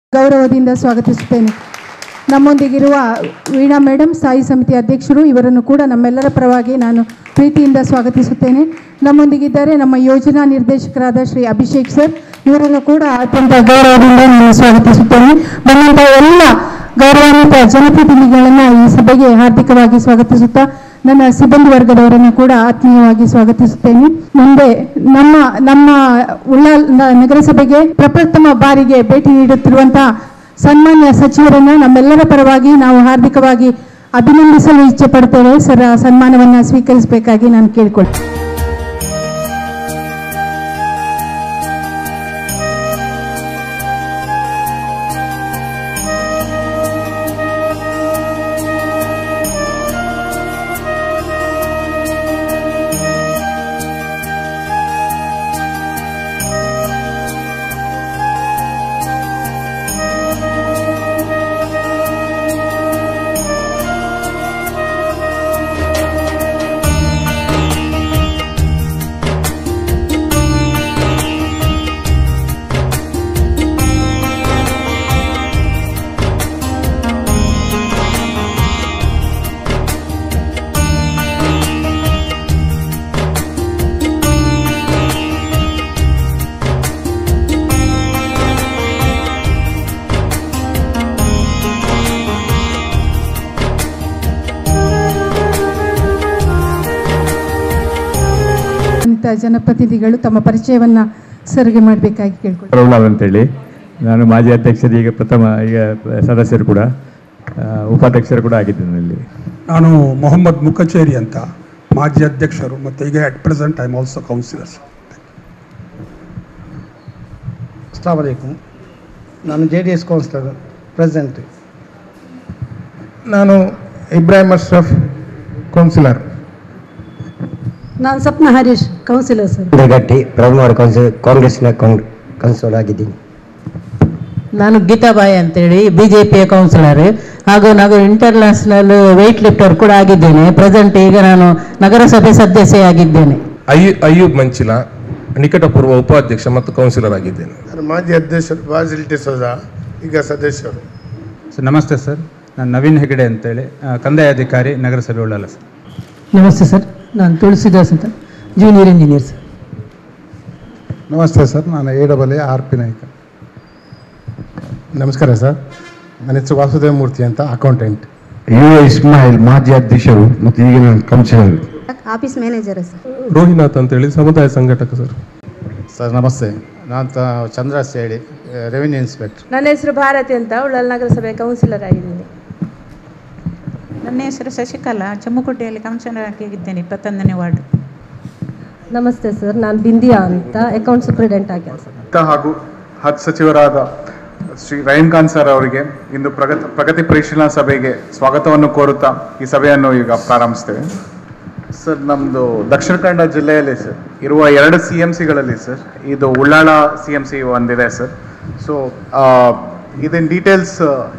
ಗೌರವದಿಂದ ಸ್ವಾಗತಿಸುತ್ತೇನೆ ನಮ್ಮೊಂದಿಗಿರುವ ವೀಣಾ ಮೇಡಮ್ ಸ್ಥಾಯಿ ಸಮಿತಿ ಅಧ್ಯಕ್ಷರು ಇವರನ್ನು ಕೂಡ ನಮ್ಮೆಲ್ಲರ ಪರವಾಗಿ ನಾನು ಪ್ರೀತಿಯಿಂದ ಸ್ವಾಗತಿಸುತ್ತೇನೆ ನಮ್ಮೊಂದಿಗಿದ್ದಾರೆ ನಮ್ಮ ಯೋಜನಾ ನಿರ್ದೇಶಕರಾದ ಶ್ರೀ ಅಭಿಷೇಕ್ ಸರ್ ಇವರನ್ನು ಕೂಡ ಅತ್ಯಂತ ಗೌರವದಿಂದ ನಾನು ಸ್ವಾಗತಿಸುತ್ತೇನೆ ಬಂದಂಥ ಎಲ್ಲ ಗೌರವಾನ್ವಿತ ಜನಪ್ರತಿನಿಧಿಗಳನ್ನು ಈ ಸಭೆಗೆ ಹಾರ್ದಿಕವಾಗಿ ಸ್ವಾಗತಿಸುತ್ತಾ ನನ್ನ ಸಿಬ್ಬಂದಿ ವರ್ಗದವರನ್ನು ಕೂಡ ಆತ್ಮೀಯವಾಗಿ ಸ್ವಾಗತಿಸುತ್ತೇನೆ ಮುಂದೆ ನಮ್ಮ ನಮ್ಮ ಉಳ್ಳಾಲ್ ನ- ನಗರಸಭೆಗೆ ಪ್ರಪ್ರಥಮ ಬಾರಿಗೆ ಭೇಟಿ ನೀಡುತ್ತಿರುವಂತಹ ಸನ್ಮಾನ್ಯ ಸಚಿವರನ್ನ ನಮ್ಮೆಲ್ಲರ ಪರವಾಗಿ ನಾವು ಹಾರ್ದಿಕವಾಗಿ ಅಭಿನಂದಿಸಲು ಇಚ್ಛೆ ಪಡ್ತೇವೆ ಸರ್ ಆ ಸನ್ಮಾನವನ್ನ ಸ್ವೀಕರಿಸಬೇಕಾಗಿ ನಾನು ಕೇಳಿಕೊಳ್ತೇನೆ ಅನಿತ ಜನಪ್ರತಿನಿಧಿಗಳು ತಮ್ಮ ಪರಿಚಯವನ್ನ ಸರ್ಗೆ ಮಾಡಬೇಕಾಗಿ ಕೇಳ್ಕೊಳ್ತೇನೆ ರೌಲಾವ್ ಅಂತೇಳಿ ನಾನು ಮಾಜಿ ಅಧ್ಯಕ್ಷರು ಈಗ ಪ್ರಥಮ ಈಗ ಸದಸ್ಯರು ಕೂಡ ಆ, ಉಪಾಧ್ಯಕ್ಷರು ಕೂಡ ಆಗಿದ್ದೇನೆ ಇಲ್ಲಿ ನಾನು ಮೊಹಮ್ಮದ್ ಮುಖಚೇರಿ ಅಂತ ಮಾಜಿ ಅಧ್ಯಕ್ಷರು ಮತ್ತು ಈಗ at present I am also councillors ಅಸ್ಲಾಮಲೈಕುಮ್ ನಾನು J D S councillor president ನಾನು ಇಬ್ರಾಹಿಂ ಅಶ್ರಫ್ ಕೌನ್ಸಿಲರ್ ನಾನು ಸಪ್ನ ಹರೀಶ್ ಕೌನ್ಸಿಲರ್ ಸರ್ ಗಟ್ಟಿ ಪ್ರಭುವಾರ ಕೌನ್ಸಿಲ್ ಕಾಂಗ್ರೆಸ್ನ ಕೌನ್ಸಿಲರ್ ಆಗಿದ್ದೀನಿ ನಾನು ಗೀತಾಬಾಯಿ ಅಂತೇಳಿ ಬಿ ಜೆ ಪಿಯ ಕೌನ್ಸಿಲರ್ ಹಾಗೂ ನಾನು ಇಂಟರ್ನ್ಯಾಷನಲ್ ವೆಯ್ಟ್ ಲಿಫ್ಟರ್ ಕೂಡ ಆಗಿದ್ದೇನೆ ಪ್ರೆಸೆಂಟ್ ಈಗ ನಾನು ನಗರಸಭೆ ಸದಸ್ಯೆಯಾಗಿದ್ದೇನೆ ಅಯ್ಯೂ ಅಯ್ಯೂಬ್ ಮಂಚಿಲ ನಿಕಟಪೂರ್ವ ಉಪಾಧ್ಯಕ್ಷ ಮತ್ತು ಕೌನ್ಸಿಲರ್ ಆಗಿದ್ದೇನೆ ನಾನು ಮಾಜಿ ಅಧ್ಯಕ್ಷರು ಬಾಜಿಲ್ ಡಿಸೋಜ ಈಗ ಸದಸ್ಯರು ಸರ್ ನಮಸ್ತೆ ಸರ್ ನಾನು ನವೀನ್ ಹೆಗಡೆ ಅಂತೇಳಿ ಆ, ಕಂದಾಯ ಅಧಿಕಾರಿ ನಗರಸಭೆ ಉಳ್ಳಾಲ ಸರ್ ನಮಸ್ತೆ ಸರ್ ನಾನು ತುಳಸಿದಾಸ್ ಅಂತ ಜೂನಿಯರ್ ಇಂಜಿನಿಯರ್ ಸರ್ ನಮಸ್ತೆ ಸರ್ ನಾನು A double A R P Naik ನಮಸ್ಕಾರ ಸರ್ ನನ್ನ ಹೆಸರು ವಾಸುದೇವ ಮೂರ್ತಿ ಅಂತ ಅಕೌಂಟೆಂಟ್ ಯು ಇಸ್ಮಾಯಿಲ್ ಮಾಜಿ ಅಧ್ಯಕ್ಷರು ಮತ್ತು ಈಗಿನ councillor office manager sir Rohinath ಅಂತೇಳಿ ಸಮುದಾಯ ಸಂಘಟಕ ಸರ್ ಸರ್ ನಮಸ್ತೆ ನಾನು ಚಂದ್ರಾಸ್ ಹೇಳಿ ರೆವಿನ್ಯೂ ಇನ್ಸ್ಪೆಕ್ಟರ್ ನನ್ನ ಹೆಸರು ಭಾರತಿ ಅಂತ ಉಳ್ಳಲ್ ನಗರಸಭೆ ಕೌನ್ಸಿಲರ್ ಆಗಿದ್ದೀನಿ ನನ್ನ ಹೆಸರು ಶಶಿಕಲಾ ಚಮ್ಮುಕುಟ್ಟಿಯಲ್ಲಿ ಕೌನ್ಸಿಲರ್ ಆಗಿದ್ದೇನೆ ಇಪ್ಪತ್ತೊಂದನೇ ವಾರ್ಡ್ ನಮಸ್ತೆ ಸರ್ ನಾನು ಬಿಂದಿಯಾ ಅಂತ ಅಕೌಂಟ್ ಸೂಪ್ರಿಡೆಂಟ್ ಆಗಿ ಕೆಲಸ ಹಾಗೂ ಹಜ್ ಸಚಿವರಾದ ಶ್ರೀ ರಹೀಂ ಖಾನ್ ಸರ್ ಅವರಿಗೆ ಇಂದು ಪ್ರಗತಿ ಪ್ರಗತಿ ಪರಿಶೀಲನಾ ಸಭೆಗೆ ಸ್ವಾಗತವನ್ನು ಕೋರುತ್ತಾ ಈ ಸಭೆಯನ್ನು ಈಗ ಪ್ರಾರಂಭಿಸ್ತೇವೆ ಸರ್ ನಮ್ಮದು ದಕ್ಷಿಣ ಕನ್ನಡ ಜಿಲ್ಲೆಯಲ್ಲಿ ಸರ್ ಇರುವ ಎರಡು ಸಿ ಎಮ್ ಸಿಗಳಲ್ಲಿ ಸರ್ ಇದು ಉಳ್ಳಾಳ ಸಿ ಎಮ್ ಸಿ ಒಂದಿದೆ ಸರ್ ಸೊ ಇದನ್ ಡೀಟೇಲ್ಸ್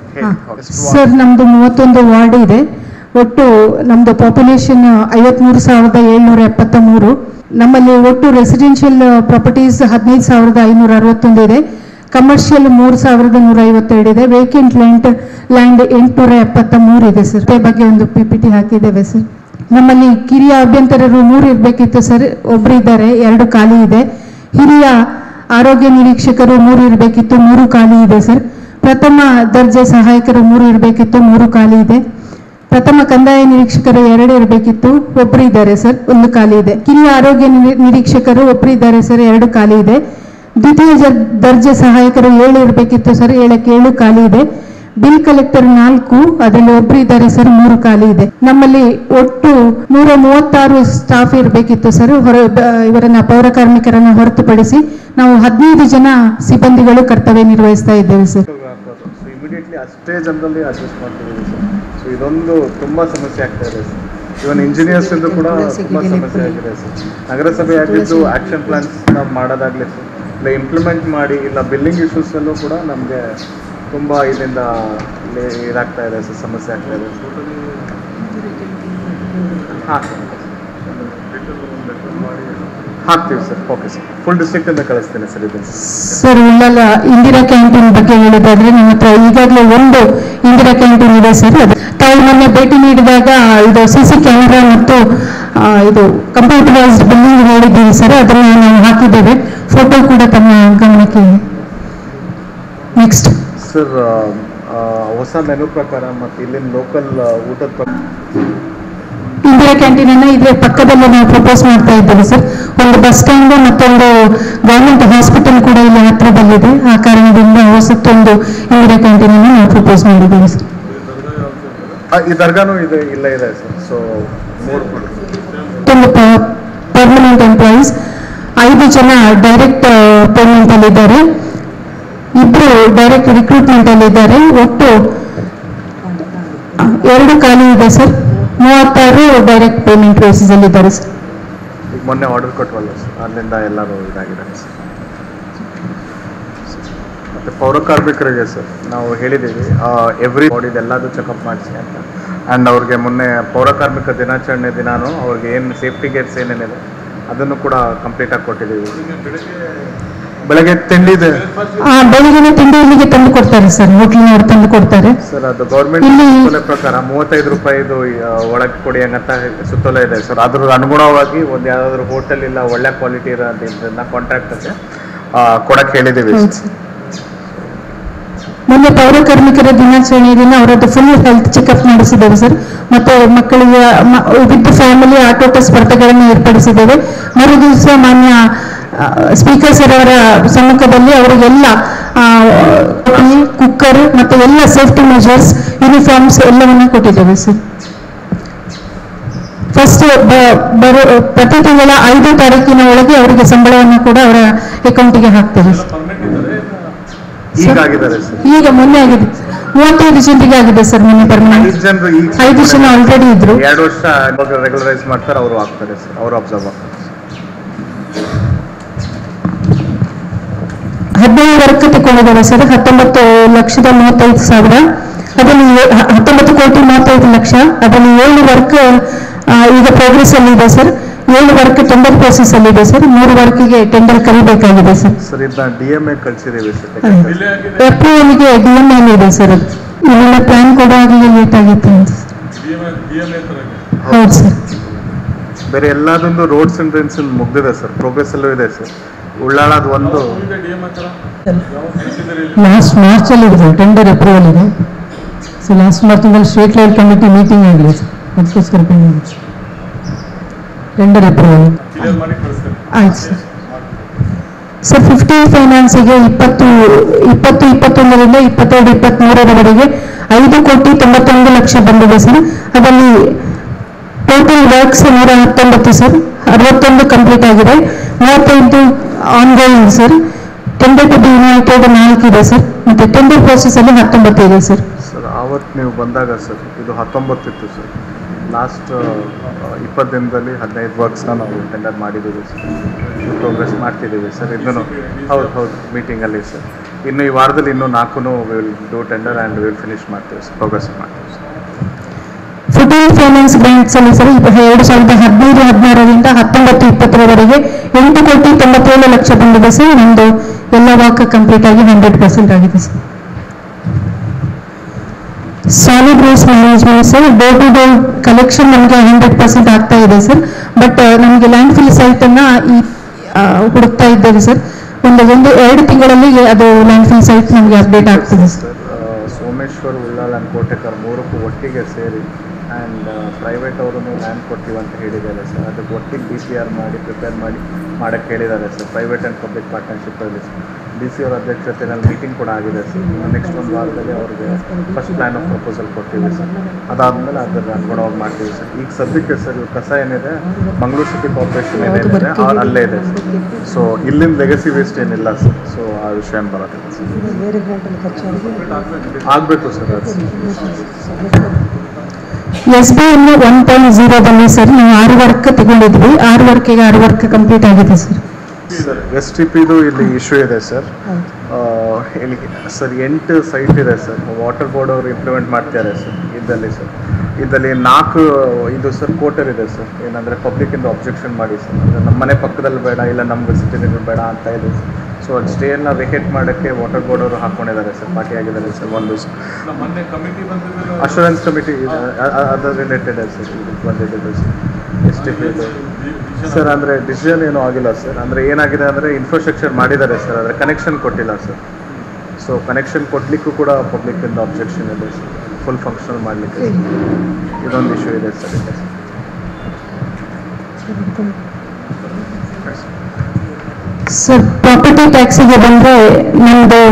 ಸರ್ ನಮ್ದು ಮೂವತ್ತೊಂದು ವಾರ್ಡ್ ಇದೆ ಒಟ್ಟು ನಮ್ದು ಪಾಪ್ಯುಲೇಷನ್ ಐವತ್ಮೂರು ಸಾವಿರದ ಏಳ್ನೂರ ಎಪ್ಪತ್ತ ಮೂರು ನಮ್ಮಲ್ಲಿ ಒಟ್ಟು ರೆಸಿಡೆನ್ಷಿಯಲ್ ಪ್ರಾಪರ್ಟೀಸ್ ಹದಿನೈದು ಸಾವಿರದ ಐನೂರ ಅರವತ್ತೊಂದು ಇದೆ ಕಮರ್ಷಿಯಲ್ ಮೂರು ಸಾವಿರದ ನೂರ ಐವತ್ತೆರಡು ಇದೆ ವೇಕೆಂಟ್ ಲ್ಯಾಂಡ್ ಲ್ಯಾಂಡ್ ಎಂಟುನೂರ ಎಪ್ಪತ್ತ ಮೂರು ಇದೆ ಸರ್ ಈ ಬಗ್ಗೆ ಒಂದು ಪಿ ಪಿ ಟಿ ಹಾಕಿದ್ದೇವೆ ಸರ್ ನಮ್ಮಲ್ಲಿ ಕಿರಿಯ ಅಭ್ಯಂತರರು ಮೂರು ಇರಬೇಕಿತ್ತು ಸರ್ ಒಬ್ರು ಇದ್ದಾರೆ ಎರಡು ಖಾಲಿ ಇದೆ ಹಿರಿಯ ಆರೋಗ್ಯ ನಿರೀಕ್ಷಕರು ಮೂರು ಇರಬೇಕಿತ್ತು ಮೂರು ಖಾಲಿ ಇದೆ ಸರ್ ಪ್ರಥಮ ದರ್ಜೆ ಸಹಾಯಕರು ಮೂರು ಇರಬೇಕಿತ್ತು ಮೂರು ಖಾಲಿ ಇದೆ ಪ್ರಥಮ ಕಂದಾಯ ನಿರೀಕ್ಷಕರು ಎರಡು ಇರಬೇಕಿತ್ತು ಒಬ್ರು ಇದ್ದಾರೆ ಸರ್ ಒಂದು ಖಾಲಿ ಇದೆ ಕಿರಿಯ ಆರೋಗ್ಯ ನಿರೀ- ನಿರೀಕ್ಷಕರು ಒಬ್ರು ಇದ್ದಾರೆ ಸರ್ ಎರಡು ಖಾಲಿ ಇದೆ ದ್ವಿತೀಯ ಜರ್- ದರ್ಜೆ ಸಹಾಯಕರು ಏಳು ಇರಬೇಕಿತ್ತು ಸರ್ ಏಳಕ್ಕೆ ಏಳು ಖಾಲಿ ಇದೆ ಬಿಲ್ ಕಲೆಕ್ಟರ್ ನಾಲ್ಕು ಅದರಲ್ಲಿ ಒಬ್ರು ಇದ್ದಾರೆ ಸರ್ ಮೂರು ಖಾಲಿ ಇದೆ ನಮ್ಮಲ್ಲಿ ಒಟ್ಟು ನೂರ ಮೂವತ್ತಾರು ಸ್ಟಾಫ್ ಇರಬೇಕಿತ್ತು ಸರ್ ಹೊರ ಬ- ಇವರನ್ನ ಪೌರ ಕಾರ್ಮಿಕರನ್ನ ಹೊರತುಪಡಿಸಿ ನಾವು ಹದಿನೈದು ಜನ ಸಿಬ್ಬಂದಿಗಳು ಕರ್ತವ್ಯ ನಿರ್ವಹಿಸ್ತಾ ಇದ್ದೇವೆ ಸರ್ ಸೊ ಇಮಿಡಿಯೇಟ್ಲಿ ಅಷ್ಟೇ ಜನರಲ್ಲಿ ಅಡ್ಜಸ್ಟ್ ಮಾಡ್ತಿದ್ದೀವಿ ಸರ್ ಸೊ ಇದೊಂದು ತುಂಬ ಸಮಸ್ಯೆ ಆಗ್ತಾ ಇದೆ ಸರ್ ಇವನ್ ಇಂಜಿನಿಯರ್ಸ್ ಇಂದು ಕೂಡ ತುಂಬ ಸಮಸ್ಯೆ ಆಗಿದೆ ಸರ್ ನಗರಸಭೆ ಆಗಿದ್ದು ಆಕ್ಷನ್ ಪ್ಲಾನ್ಸ್ ನಾವು ಮಾಡೋದಾಗ್ಲಿ ಸರ್ ಇಲ್ಲ ಇಂಪ್ಲಿಮೆಂಟ್ ಮಾಡಿ ಇಲ್ಲ ಬಿಲ್ಲಿಂಗ್ ಇಶ್ಯೂಸಲ್ಲೂ ಕೂಡ ನಮಗೆ ತುಂಬ ಇದರಿಂದ ಇಲ್ಲಿ ಇದಾಗ್ತಾ ಇದೆ ಸರ್ ಸಮಸ್ಯೆ ಆಗ್ತಾ ಇದೆ ಹಾಂ ಹಾಕ್ತೀವಿ ಸರ್ ಓಕೆ ಸರ್ ಫುಲ್ ಡಿಸ್ಟ್ರಿಕ್ಟಿಂದ ಕಳಿಸ್ತೀನಿ ಸರ್ ಇದನ್ನು ಸರ್ ಉಳ್ಳಾಲ ಇಂದಿರಾ ಕ್ಯಾಂಟೀನ್ ಬಗ್ಗೆ ಹೇಳೋದಾದ್ರೆ ನಮ್ಮ ಹತ್ರ ಈಗಾಗಲೇ ಒಂದು ಇಂದಿರಾ ಕ್ಯಾಂಟೀನ್ ಇದೆ ಸರ್ ಅದು ತಾವು ಮೊನ್ನೆ ಭೇಟಿ ನೀಡಿದಾಗ ಇದು ಸಿ ಸಿ ಕ್ಯಾಮೆರಾ ಮತ್ತು ಆ, ಇದು ಕಂಪ್ಯೂಟರೈಸ್ಡ್ ಬಿಲ್ಲಿಂಗ್ ಹೇಳಿದ್ದೀವಿ ಸರ್ ಅದನ್ನು ನಾವು ಹಾಕಿದ್ದೇವೆ ಫೋಟೋ ಕೂಡ ತಮ್ಮ ಗಮನಕ್ಕೆ ನೆಕ್ಸ್ಟ್ ಸರ್ ಹೊಸ ಮೆನು ಪ್ರಕಾರ ಮತ್ತು ಇಲ್ಲಿನ ಲೋಕಲ್ ಊಟದ ಪ್ರಕಾರ ಇಂದಿರಾ ಕ್ಯಾಂಟೀನ್ ಅನ್ನ ಇದ್ರ ಪಕ್ಕದಲ್ಲಿ ನಾವು ಪ್ರಪೋಸ್ ಮಾಡ್ತಾ ಇದ್ದೇವೆ ಸರ್ ಒಂದು ಬಸ್ ಸ್ಟ್ಯಾಂಡ್ ಮತ್ತೊಂದು ಗವರ್ಮೆಂಟ್ ಹಾಸ್ಪಿಟಲ್ ಕೂಡ ಇಲ್ಲಿ ಹತ್ರದಲ್ಲಿದೆ ಆ ಕಾರಣದಿಂದ ಹೊಸತ್ತೊಂದು ಇಂದಿರಾ ಕ್ಯಾಂಟೀನ್ ಅನ್ನು ನಾವು ಪ್ರಪೋಸ್ ಮಾಡಿದ್ದೇವೆ ಸರ್ ಆ, ಈ ದರ್ಗಾನು ಇದೆ ಇಲ್ಲ ಇದೆ ಸರ್ ಸೊ ಮೂರು ಮತ್ತೊಂದು ಪರ್ಮನೆಂಟ್ ಎಂಪ್ಲಾಯೀಸ್ ಐದು ಜನ ಡೈರೆಕ್ಟ್ ಪೇಮೆಂಟ್ ಅಲ್ಲಿ ಇದ್ದಾರೆ ಇಬ್ರು ಡೈರೆಕ್ಟ್ ರಿಕ್ರೂಟ್ಮೆಂಟ್ ಅಲ್ಲಿ ಇದ್ದಾರೆ ಒಟ್ಟು ಆ, ಎರಡು ಖಾಲಿ ಇದೆ ಸರ್ ಮೂವತ್ತಾರು ಡೈರೆಕ್ಟ್ ಪೇಮೆಂಟ್ ಬೇಸಿಸ್ ಅಲ್ಲಿ ಇದ್ದಾರೆ ಸರ್ ಈಗ ಮೊನ್ನೆ ಆರ್ಡರ್ ಕೊಟ್ವಲ್ಲ ಸರ್ ಅಲ್ಲಿಂದ ಎಲ್ಲರೂ ಇದಾಗಿದ್ದಾರೆ ಸರ್ ಮತ್ತು ಪೌರ ಕಾರ್ಮಿಕರಿಗೆ ಸರ್ ನಾವು ಹೇಳಿದ್ದೀವಿ ಎವ್ರಿ ಬಾಡಿದು ಎಲ್ಲದೂ ಚೆಕಪ್ ಮಾಡಿಸಿ ಅಂತ ಆ್ಯಂಡ್ ಅವ್ರಿಗೆ ಮೊನ್ನೆ ಪೌರ ಕಾರ್ಮಿಕ ದಿನಾಚರಣೆ ದಿನಾನು ಅವ್ರಿಗೆ ಏನು ಸೇಫ್ಟಿ ಗೇಟ್ಸ್ ಏನೇನಿದೆ ಅದನ್ನು ಕೂಡ ಕಂಪ್ಲೀಟಾಗಿ ಕೊಟ್ಟಿದ್ದೀವಿ ಬೆಳಗ್ಗೆ ತಿಂಡಿದೆ ಆ ಬೆಳಗಿನ ತಿಂಡಿ ಇಲ್ಲಿಗೆ ತಂದು ಕೊಡ್ತಾರೆ ಸರ್ ಹೋಟ್ಲಿನವರು ತಂದು ಕೊಡ್ತಾರೆ ಸರ್ ಅದು ಗೌರ್ಮೆಂಟ್ ಇಲ್ಲಿ- ಸುತ್ತೋಲೆ ಪ್ರಕಾರ ಮೂವತ್ತೈದು ರೂಪಾಯಿದು ಆ, ಒಳಗೆ ಕೊಡಿ ಹಂಗಂತ ಸುತ್ತೋಲೆ ಇದೆ ಸರ್ ಅದ್ರ ಅನುಗುಣವಾಗಿ ಒಂದು ಯಾವುದಾದ್ರು ಹೋಟೆಲ್ ಇಲ್ಲ ಒಳ್ಳೆ ಕ್ವಾಲಿಟಿ ಇರೋದ್ರಿಂದ ಕಾಂಟ್ರಾಕ್ಟರ್ಗೆ ಕೊಡಕ್ಕೆ ಹೇಳಿದ್ದೀವಿ ಹೌದು ಸರ್ ಮೊನ್ನೆ ಪೌರ ಕಾರ್ಮಿಕರ ದಿನಾಚರಣೆ ದಿನ ಅವರದ್ದು ಫುಲ್ ಹೆಲ್ತ್ ಚೆಕಪ್ ಮಾಡಿಸಿದ್ದೇವೆ ಸರ್ ಮತ್ತೆ ಮಕ್ಕಳಿಗೆ ವಿತ್ ಫ್ಯಾಮಿಲಿ ಆಟೋಟ ಸ್ಪರ್ಧೆಗಳನ್ನು ಏರ್ಪಡಿಸಿದ್ದೇವೆ ಮರು ದಿವಸ ಮಾನ್ಯ ಸ್ಪೀಕರ್ ಸರ್ ಅವರ ಸಮ್ಮುಖದಲ್ಲಿ ಅವರಿಗೆಲ್ಲ ಕುಕ್ಕರ್ ಮತ್ತೆ ಎಲ್ಲ ಸೇಫ್ಟಿ ಮೆಜರ್ಸ್ ಯೂನಿಫಾರ್ಮ್ಸ್ ಎಲ್ಲವನ್ನ ಕೊಟ್ಟಿದ್ದೇವೆ ಸರ್ ಫಸ್ಟ್ ಬರೋ ಪ್ರತಿ ತಿಂಗಳ ಐದು ತಾರೀಕಿನ ಒಳಗೆ ಅವರಿಗೆ ಸಂಬಳವನ್ನು ಕೂಡ ಅವರ ಅಕೌಂಟಿಗೆ ಹಾಕ್ತೇವೆ ಸರ್ ಈಗ ಆಗಿದ್ದಾರೆ ಸರ್ ಈಗ ಮೊನ್ನೆ ಆಗಿದೆ ಮೂವತ್ತೈದು ಜನರಿಗೆ ಆಗಿದೆ ಸರ್ ಮೊನ್ನೆ ಪರ್ಮನೆಂಟ್ ಐದು ಜನರು ಈಗ ಐದು ಜನ ಆಲ್ರೆಡಿ ಇದ್ರು ಎರಡು ವರ್ಷ ರೆಗ್ಯುಲರೈಸ್ ಮಾಡ್ತಾರೆ ಅವರು ಆಗ್ತಾರೆ ಸರ್ ಅವರು ಅಬ್ಸರ್ವ್ ಆಗ್ತಾರೆ ಹದಿನೈದು ವರ್ಕ್ ತಗೊಂಡಿದ್ದಾರೆ ಸರ್ ಹತ್ತೊಂಬತ್ತು ಲಕ್ಷದ ಮೂವತ್ತೈದು ಸಾವಿರ ಅದರಲ್ಲಿ ಏ- ಹ- ಹತ್ತೊಂಬತ್ತು ಕೋಟಿ ಮೂವತ್ತೈದು ಲಕ್ಷ ಅದರಲ್ಲಿ ಏಳು ವರ್ಕ್ ಈಗ ಪ್ರೋಗ್ರೆಸ್ ಅಲ್ಲಿ ಇದೆ ಸರ್ ಏಳು ವರ್ಕ್ ಟೆಂಡರ್ ಪ್ರೋಸೆಸ್ ಅಲ್ಲಿ ಇದೆ ಸರ್ ಮೂರು ವರ್ಕಿಗೆ ಟೆಂಡರ್ ಕರಿಬೇಕಾಗಿದೆ ಸರ್ ಸರ್ ಇದನ್ನ ಡಿ ಎಮ್ ಎ ಕಳಿಸಿದ್ದೀವಿ ಸರ್ ಏಪ್ರಿಲ್ಗೆ ಡಿ ಎಂ ಎಲ್ ಇದೆ ಸರ್ ಅದು ಇವೆಲ್ಲ ಪ್ಲಾನ್ ಕೊಡುವಾಗಲೇ ಲೇಟ್ ಆಗಿತ್ತು ಅಂತ ಹೌದು ಸರ್ ಬೇರೆ ಎಲ್ಲದೊಂದು ರೋಡ್ಸ್ ಅಂಡ್ ಡ್ರೈನ್ಸ್ ಮುಗ್ದಿದೆ ಸರ್ ಪ್ರೋಗ್ರೆಸ್ ಅಲ್ಲೂ ಇದೆ ಸರ್ ಉಳ್ಳಾಳದ ಒಂದು ಲಾಸ್ಟ್ ಮಾರ್ಚ್ ಅಲ್ಲಿ ಇದೆ ಟೆಂಡರ್ ಅಪ್ರೂವಲ್ ಇದೆ ಸೊ ಲಾಸ್ಟ್ ಮಾರ್ಚ್ನಲ್ಲಿ ಸ್ಟೇಟ್ ಲೆವೆಲ್ ಕಮಿಟಿ ಮೀಟಿಂಗ್ ಆಗಲಿ ಸರ್ ಅದಕ್ಕೋಸ್ಕರ ಟೆಂಡರ್ ಅಪ್ರೂವಲ್ ಆಯ್ತು ಸರ್ ಸರ್ ಫಿಫ್ಟಿ ಫೈನಾನ್ಸಿಗೆ ಇಪ್ಪತ್ತು ಇಪ್ಪತ್ತು ಇಪ್ಪತ್ತೊಂದರಿಂದ ಇಪ್ಪತ್ತೆರಡು ಇಪ್ಪತ್ತ್ಮೂರರವರೆಗೆ ಐದು ಕೋಟಿ ತೊಂಬತ್ತೊಂದು ಲಕ್ಷ ಬಂದಿದೆ ಸರ್ ಅದರಲ್ಲಿ ಟೋಟಲ್ ವರ್ಕ್ಸ್ ನೂರ ಹತ್ತೊಂಬತ್ತು ಸರ್ ಅರವತ್ತೊಂದು ಕಂಪ್ಲೀಟ್ ಆಗಿದೆ ಮೂವತ್ತೈದು ongoing sir tender to be united ನಾಲ್ಕಿದೆ ಸರ್ ಮತ್ತೆ ಟೆಂಡರ್ ಪ್ರೋಸೆಸ್ ಅಲ್ಲಿ ಹತ್ತೊಂಬತ್ತು ಇದೆ ಸರ್ ಸರ್ ಆವತ್ತು ನೀವು ಬಂದಾಗ ಸರ್ ಇದು ಹತ್ತೊಂಬತ್ತಿತ್ತು ಸರ್ ಲಾಸ್ಟ್ ಇಪ್ಪತ್ತು ದಿನದಲ್ಲಿ ಹದಿನೈದು ವರ್ಕ್ಸ್ನ ನಾವು ಟೆಂಡರ್ ಮಾಡಿದ್ದೀವಿ ಸರ್ ಪ್ರೋಗ್ರೆಸ್ ಮಾಡ್ತಿದ್ದೀವಿ ಸರ್ ಇದನ್ನು ಹೌದು ಹೌದು ಮೀಟಿಂಗಲ್ಲಿ ಸರ್ ಇನ್ನು ಈ ವಾರದಲ್ಲಿ ಇನ್ನೂ ನಾಲ್ಕು will do tender and will finish ಮಾಡ್ತೀವಿ ಸರ್ ಪ್ರೋಗ್ರೆಸ್ ಮಾಡ್ತೀವಿ ಸರ್ ಫುಟೇಲ್ ಫೈನಾನ್ಸ್ ಬ್ಯಾಂಕ್ಸ್ ಅಲ್ಲಿ ಸರ್ ಇಪ್ಪ- ಎರಡು ಸಾವಿರದ ಹದಿನೈದು ಹದಿನಾರರಿಂದ ಹತ್ತೊಂಬತ್ತು ಇಪ್ಪತ್ತರವರೆಗೆ ಎಂಟು ಕೋಟಿ ತೊಂಬತ್ತೇಳು ಲಕ್ಷ ಬಂದಿದೆ ಸರ್ ನಮ್ದು ಎಲ್ಲ ವರ್ಕ್ ಕಂಪ್ಲೀಟ್ ಆಗಿ ಹಂಡ್ರೆಡ್ ಪರ್ಸೆಂಟ್ ಆಗಿದೆ sir solid waste management sir door to door collection ನಮಗೆ ಹಂಡ್ರೆಡ್ ಪರ್ಸೆಂಟ್ ಆಗ್ತಾ ಇದೆ ಸರ್ ಬಟ್ ನಮಗೆ ಲ್ಯಾಂಡ್ ಫಿಲ್ ಸೈಟ್ ಅನ್ನ ಈ ಆ, ಹುಡುಕ್ತಾ ಇದ್ದೇವೆ ಸರ್ ಒಂದು ಒಂದು ಎರಡು ತಿಂಗಳಲ್ಲಿ ಅದು ಲ್ಯಾಂಡ್ ಫಿಲ್ ಸೈಟ್ ನಮಗೆ ಅಪ್ಡೇಟ್ ಆಗ್ತದೆ sir sir Someshwar Ullal and Kotekar ಮೂರಕ್ಕೂ ಒಟ್ಟಿಗೆ ಸೇರಿ ಆ್ಯಂಡ್ ಪ್ರೈವೇಟ್ ಅವರು ಲ್ಯಾಂಡ್ ಕೊಡ್ತೀವಿ ಅಂತ ಹೇಳಿದ್ದಾರೆ ಸರ್ ಅದಕ್ಕೆ ಒಟ್ಟಿಗೆ ಡಿ ಸಿ ಆರ್ ಮಾಡಿ ಪ್ರಿಪೇರ್ ಮಾಡಿ ಮಾಡೋಕ್ಕೆ ಹೇಳಿದ್ದಾರೆ ಸರ್ ಪ್ರೈವೇಟ್ ಆ್ಯಂಡ್ ಪಬ್ಲಿಕ್ ಪಾರ್ಟ್ನರ್ಶಿಪ್ಪಲ್ಲಿ ಸರ್ ಡಿ ಸಿ ಅವರ ಅಧ್ಯಕ್ಷತೆಯಲ್ಲಿ ಮೀಟಿಂಗ್ ಕೂಡ ಆಗಿದೆ ಸರ್ ನೆಕ್ಸ್ಟ್ ಒಂದು ವಾರದಲ್ಲಿ ಅವ್ರಿಗೆ ಫಸ್ಟ್ ಪ್ಲ್ಯಾನ್ ಆಫ್ ಪ್ರಪೋಸಲ್ ಕೊಡ್ತೀವಿ ಸರ್ ಅದಾದಮೇಲೆ ಅದರ ಅನುಗುಣವಾಗಿ ಮಾಡ್ತೀವಿ ಸರ್ ಈಗ ಸದ್ಯಕ್ಕೆ ಸರ್ ಇವ್ರ ಕಸ ಏನಿದೆ ಮಂಗಳೂರು ಸಿಟಿ ಕಾರ್ಪೊರೇಷನ್ ಏನಿದೆ ಆ- ಅಲ್ಲೇ ಇದೆ ಸರ್ ಸೊ ಇಲ್ಲಿಂದ ಲೆಗಸಿ ವೇಸ್ಟ್ ಏನಿಲ್ಲ ಸರ್ ಸೊ ಆ ವಿಷಯ ಏನು ಬರೋದಿಲ್ಲ ಸರ್ ಆಗಬೇಕು ಸರ್ ಅದು ಎಸ್ ಬಿ ಅನ್ನು ಒನ್ ಪಾಯಿಂಟ್ ಜೀರೋದಲ್ಲಿ ಸರ್ ನಾವು ಆರು ವರ್ಕ್ ತಗೊಂಡಿದ್ವಿ ಆರು ವರ್ಕಿಗೆ ಆರು ವರ್ಕ್ ಕಂಪ್ಲೀಟ್ ಆಗಿದೆ ಸರ್ ಸರ್ ಎಸ್ ಟಿ ಪಿದು ಇಲ್ಲಿ ಇಶ್ಯೂ ಇದೆ ಸರ್ ಇಲ್ಲಿ ಸರ್ ಎಂಟು ಸೈಟ್ ಇದೆ ಸರ್ ವಾಟರ್ ಬೋರ್ಡ್ ಅವರು ಇಂಪ್ಲಿಮೆಂಟ್ ಮಾಡ್ತಾರೆ ಸರ್ ಇದ್ದಲ್ಲಿ ಸರ್ ಇದರಲ್ಲಿ ನಾಲ್ಕು ಇದು ಸರ್ ಕೋಟರ್ ಇದೆ ಸರ್ ಏನಂದರೆ ಪಬ್ಲಿಕ್ಕಿಂದ ಅಬ್ಜೆಕ್ಷನ್ ಮಾಡಿ ಸರ್ ಅಂದರೆ ನಮ್ಮ ಮನೆ ಪಕ್ಕದಲ್ಲಿ ಬೇಡ ಇಲ್ಲ ನಮ್ಗೆ ಸಿಟಿನಲ್ಲಿ ಬೇಡ ಅಂತ ಇದೆ ಸರ್ ಸೊ ಅದು ಸ್ಟೇನ ವೆಕೇಟ್ ಮಾಡೋಕ್ಕೆ ವಾಟರ್ ಬೋರ್ಡ್ ಅವರು ಹಾಕ್ಕೊಂಡಿದ್ದಾರೆ ಸರ್ ಪಾರ್ಟಿ ಆಗಿದ್ದಾರೆ ಸರ್ ಒಂದು ಮೊನ್ನೆ ಕಮಿಟಿ ಬಂದಿದ್ದು assurance committee other related sir ಇದಕ್ಕೆ ಬಂದಿದ್ದು sir S T P sir ಅಂದರೆ ಡಿಸಿಷನ್ ಏನೂ ಆಗಿಲ್ಲ ಸರ್ ಅಂದರೆ ಏನಾಗಿದೆ ಅಂದರೆ ಇನ್ಫ್ರಾಸ್ಟ್ರಕ್ಚರ್ ಮಾಡಿದ್ದಾರೆ ಸರ್ ಆದರೆ ಕನೆಕ್ಷನ್ ಕೊಟ್ಟಿಲ್ಲ ಸರ್ ಸೊ ಕನೆಕ್ಷನ್ ಕೊಡಲಿಕ್ಕೂ ಕೂಡ ಪಬ್ಲಿಕ್ಕಿಂದ ಅಬ್ಜೆಕ್ಷನ್ ಇದೆ ಸರ್ ಫುಲ್ ಫಂಕ್ಷನಲ್ ಮಾಡಲಿಕ್ಕೆ ಇದೊಂದು ಇಶ್ಯೂ ಇದೆ ಸರ್ ಇದೆ ಸರ್ ಪ್ರಾಪರ್ಟಿ ಟ್ಯಾಕ್ಸಿಗೆ ಬಂದರೆ ನಮ್ಮದು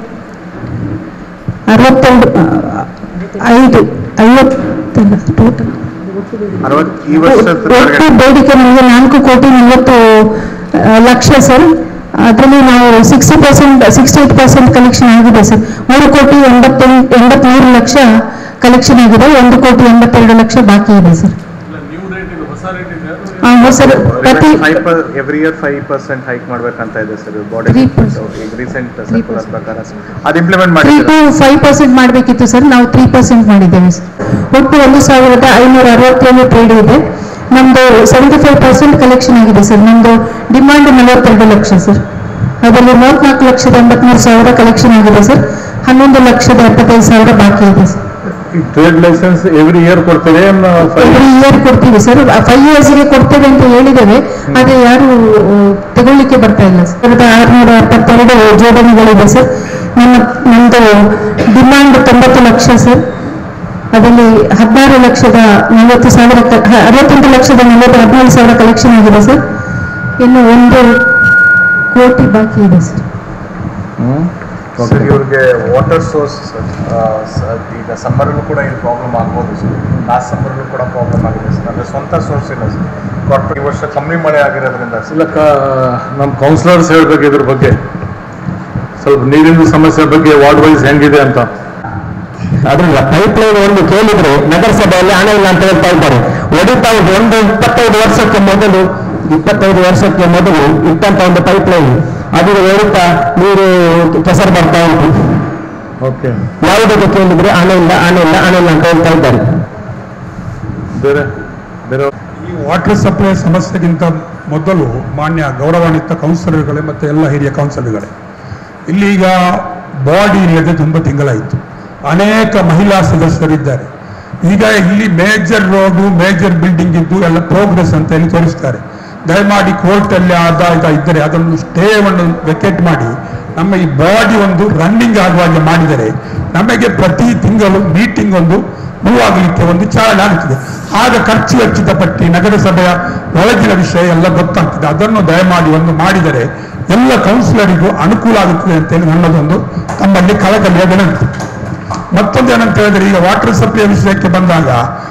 ಅರವತ್ತೆರಡು ಆ, ಐದು ಐವತ್ತಲ್ಲ ಟೋಟಲ್ ಅರವತ್ತು ಈ ವರ್ಷ ಒಟ್ಟು ಬೇಡಿಕೆ ನಮಗೆ ನಾಲ್ಕು ಕೋಟಿ ನಲವತ್ತು ಆ, ಲಕ್ಷ ಸರ್ ಅದರಲ್ಲಿ ನಾವು sixty percent sixty eight percent collection ಆಗಿದೆ ಸರ್ ಮೂರು ಕೋಟಿ ಎಂಬತ್ತೆಂಟು ಎಂಬತ್ಮೂರು ಲಕ್ಷ ಕಲೆಕ್ಷನ್ ಆಗಿದೆ ಒಂದು ಕೋಟಿ ಎಂಬತ್ತೆರಡು ಲಕ್ಷ ಬಾಕಿ ಇದೆ ಸರ್ ನ್ಯೂ ರೇಟ್ ಇದು ಹೊಸ ರೇಟ್ ಇದೆ ಹಾಂ ಸರ್ ಪ್ರತಿ five every year five percent hike ಮಾಡ್ಬೇಕಂತ ಇದೆ ಸರ್ ಬಾಡಿ Three ಈಗ ರೀಸೆಂಟ್ ಸರ್ಕುಲರ್ ಪ್ರಕಾರ ಅದು ಇಂಪ್ಲಿಮೆಂಟ್ ತ್ರೀ ಮಾಡಿದ್ದಾರೆ ಟು ಫೈವ್ ಪರ್ಸೆಂಟ್ ಮಾಡಬೇಕಿತ್ತು ಸರ್ ನಾವು ತ್ರೀ ಪರ್ಸೆಂಟ್ ಮಾಡಿದ್ದೇವೆ ಸರ್ ಒಟ್ಟು ಒಂದು ಸಾವಿರದ ಐನೂರ ಅರವತ್ತೇಳು ಟ್ರೇಡ್ ಇದೆ ನಮ್ಮದು ಸೆವೆಂಟಿ ಫೈವ್ ಪರ್ಸೆಂಟ್ ಕಲೆಕ್ಷನ್ ಆಗಿದೆ ಸರ್ ನಮ್ಮದು ಡಿಮಾಂಡ್ ನಲವತ್ತೆರಡು ಲಕ್ಷ ಸರ್ ಅದರಲ್ಲಿ ಮೂವತ್ನಾಲ್ಕು ಲಕ್ಷದ ಎಂಬತ್ಮೂರು ಸಾವಿರ ಕಲೆಕ್ಷನ್ ಆಗಿದೆ ಸರ್ ಹನ್ನೊಂದು ಲಕ್ಷದ ಎಪ್ಪತ್ತೈದು ಸಾವಿರ ಬಾಕಿ ಇದೆ sir trade license every year ಕೊಡ್ತೇವೆ ಎವ್ರಿ ಇಯರ್ ಕೊಡ್ತೀವಿ ಸರ್ ಫೈವ್ ಇಯರ್ಸ್ಗೆ ಕೊಡ್ತೇವೆ ಅಂತ ಹೇಳಿದ್ದೇವೆ ಆದರೆ ಯಾರು ಆ, ತಗೊಳ್ಳಿಕ್ಕೆ ಬರ್ತಾ ಇಲ್ಲ ಸರ್ ಸಾವಿರದ ಆರುನೂರ ಎಪ್ಪತ್ತೆರಡು ಜೋಡಣೆಗಳಿದೆ ಸರ್ ನಮ್ಮ ನಮ್ಮದು ಡಿಮಾಂಡ್ ತೊಂಬತ್ತು ಲಕ್ಷ ಸರ್ ಅದರಲ್ಲಿ ಹದಿನಾರು ಲಕ್ಷದ ನಲವತ್ತು ಸಾವಿರ ಕ- ಹ, ಅರವತ್ತೆಂಟು ಲಕ್ಷದ ನಲವತ್ತು ಹದಿನಾರು ಸಾವಿರ ಕಲೆಕ್ಷನ್ ಆಗಿದೆ ಸರ್ ಇನ್ನು ಒಂದು ಕೋಟಿ ಬಾಕಿ ಇದೆ ಸರ್ ಸರ್ ಇವ್ರಿಗೆ ವಾಟರ್ ಸೋರ್ಸ್ ಈಗ ಸಮ್ಮರಲ್ಲೂ ಕೂಡ ಇದು ಪ್ರಾಬ್ಲಮ್ ಆಗ್ಬೋದು ಸರ್ ಲಾಸ್ಟ್ ಸಮ್ಮರಲ್ಲೂ ಕೂಡ ಪ್ರಾಬ್ಲಮ್ ಆಗಿದೆ ಸರ್ ಅಂದರೆ ಸ್ವಂತ ಸೋರ್ಸ್ ಇಲ್ಲ ಸರ್ ಕಾರ್ಪೊರೇಟ್ ಈ ವರ್ಷ ಕಮ್ಮಿ ಮಳೆ ಆಗಿರೋದ್ರಿಂದ ಸರ್ ಇಲ್ಲ ನಮ್ಮ ಕೌನ್ಸಿಲರ್ಸ್ ಹೇಳ್ಬೇಕು ಇದ್ರ ಬಗ್ಗೆ ಸ್ವಲ್ಪ ನೀರಿನ ಸಮಸ್ಯೆ ಬಗ್ಗೆ ವಾರ್ಡ್ ವೈಸ್ ಹೆಂಗಿದೆ ಅಂತ ಅದ್ರಲ್ಲ ಪೈಪ್ ಲೈನ್ ಒಂದು ಕೇಳಿದ್ರೆ ನಗರಸಭೆಯಲ್ಲಿ ಹಣ ಇಲ್ಲ ಅಂತ ಹೇಳ್ತಾ ಇದ್ದಾರೆ ಹೊಡಿತಾ ಉಂಟು ಒಂದು ಇಪ್ಪತ್ತೈದು ವರ್ಷಕ್ಕೆ ಮೊದಲು ಇಪ್ಪತ್ತೈದು ವರ್ಷಕ್ಕೆ ಮೊದಲು ಇಟ್ಟಂತ ಒಂದು ಪೈಪ್ ಲೈನ್ ಅದು ಹೊಡಿತಾ ನೀರು ಕೆಸರು ಬರ್ತಾ ಉಂಟು ಓಕೆ ಯಾವುದಕ್ಕೆ ಕೇಳಿದ್ರೆ ಹಣ ಇಲ್ಲ ಹಣ ಇಲ್ಲ ಹಣ ಇಲ್ಲ ಅಂತ ಹೇಳ್ತಾ ಇದ್ದಾರೆ ಬೇರೆ ಬೇರೆ ಈ ವಾಟರ್ ಸಪ್ಲೈ ಸಮಸ್ಯೆಗಿಂತ ಮೊದಲು ಮಾನ್ಯ ಗೌರವಾನ್ವಿತ ಕೌನ್ಸಿಲರ್ಗಳೇ ಮತ್ತು ಎಲ್ಲ ಹಿರಿಯ ಕೌನ್ಸಿಲರ್ಗಳೇ ಇಲ್ಲಿ ಈಗ ಬಾಡಿ ಇಲ್ಲದೆ ತುಂಬ ತಿಂಗಳಾಯಿತು ಅನೇಕ ಮಹಿಳಾ ಸದಸ್ಯರಿದ್ದಾರೆ ಈಗ ಇಲ್ಲಿ ಮೇಜರ್ ರೋಡು ಮೇಜರ್ ಬಿಲ್ಡಿಂಗ್ ಇದ್ದು ಎಲ್ಲ ಪ್ರೋಗ್ರೆಸ್ ಅಂತ ಹೇಳಿ ತೋರಿಸ್ತಾರೆ ದಯಮಾಡಿ ಕೋರ್ಟಲ್ಲಿ ಆದ ಇದ ಇದ್ದರೆ ಅದನ್ನು ಸ್ಟೇವನ್ನು ವೆಕೆಟ್ ಮಾಡಿ ನಮ್ಮ ಈ ಬಾಡಿ ಒಂದು ರನ್ನಿಂಗ್ ಆಗುವ ಹಾಗೆ ಮಾಡಿದರೆ ನಮಗೆ ಪ್ರತಿ ತಿಂಗಳು ಮೀಟಿಂಗ್ ಒಂದು ಮೂವ್ ಆಗಲಿಕ್ಕೆ ಒಂದು ಚಾಲನೆ ಆಗುತ್ತದೆ ಆಗ ಖರ್ಚು ವೆಚ್ಚದ ಪಟ್ಟಿ ನಗರಸಭೆಯ ಒಳಗಿನ ವಿಷಯ ಎಲ್ಲ ಗೊತ್ತಾಗ್ತದೆ ಅದನ್ನು ದಯಮಾಡಿ ಒಂದು ಮಾಡಿದರೆ ಎಲ್ಲ ಕೌನ್ಸಿಲರಿಗೂ ಅನುಕೂಲ ಆಗುತ್ತದೆ ಅಂತೇಳಿ ನನ್ನದೊಂದು ತಮ್ಮಲ್ಲಿ ಕಳಕಳಿಯ ವಿನಂತಿ ಮತ್ತೊಂದು ಏನಂತ ಹೇಳಿದ್ರೆ ಈಗ ವಾಟರ್ ಸಪ್ಲೈ ವಿಷಯಕ್ಕೆ ಬಂದಾಗ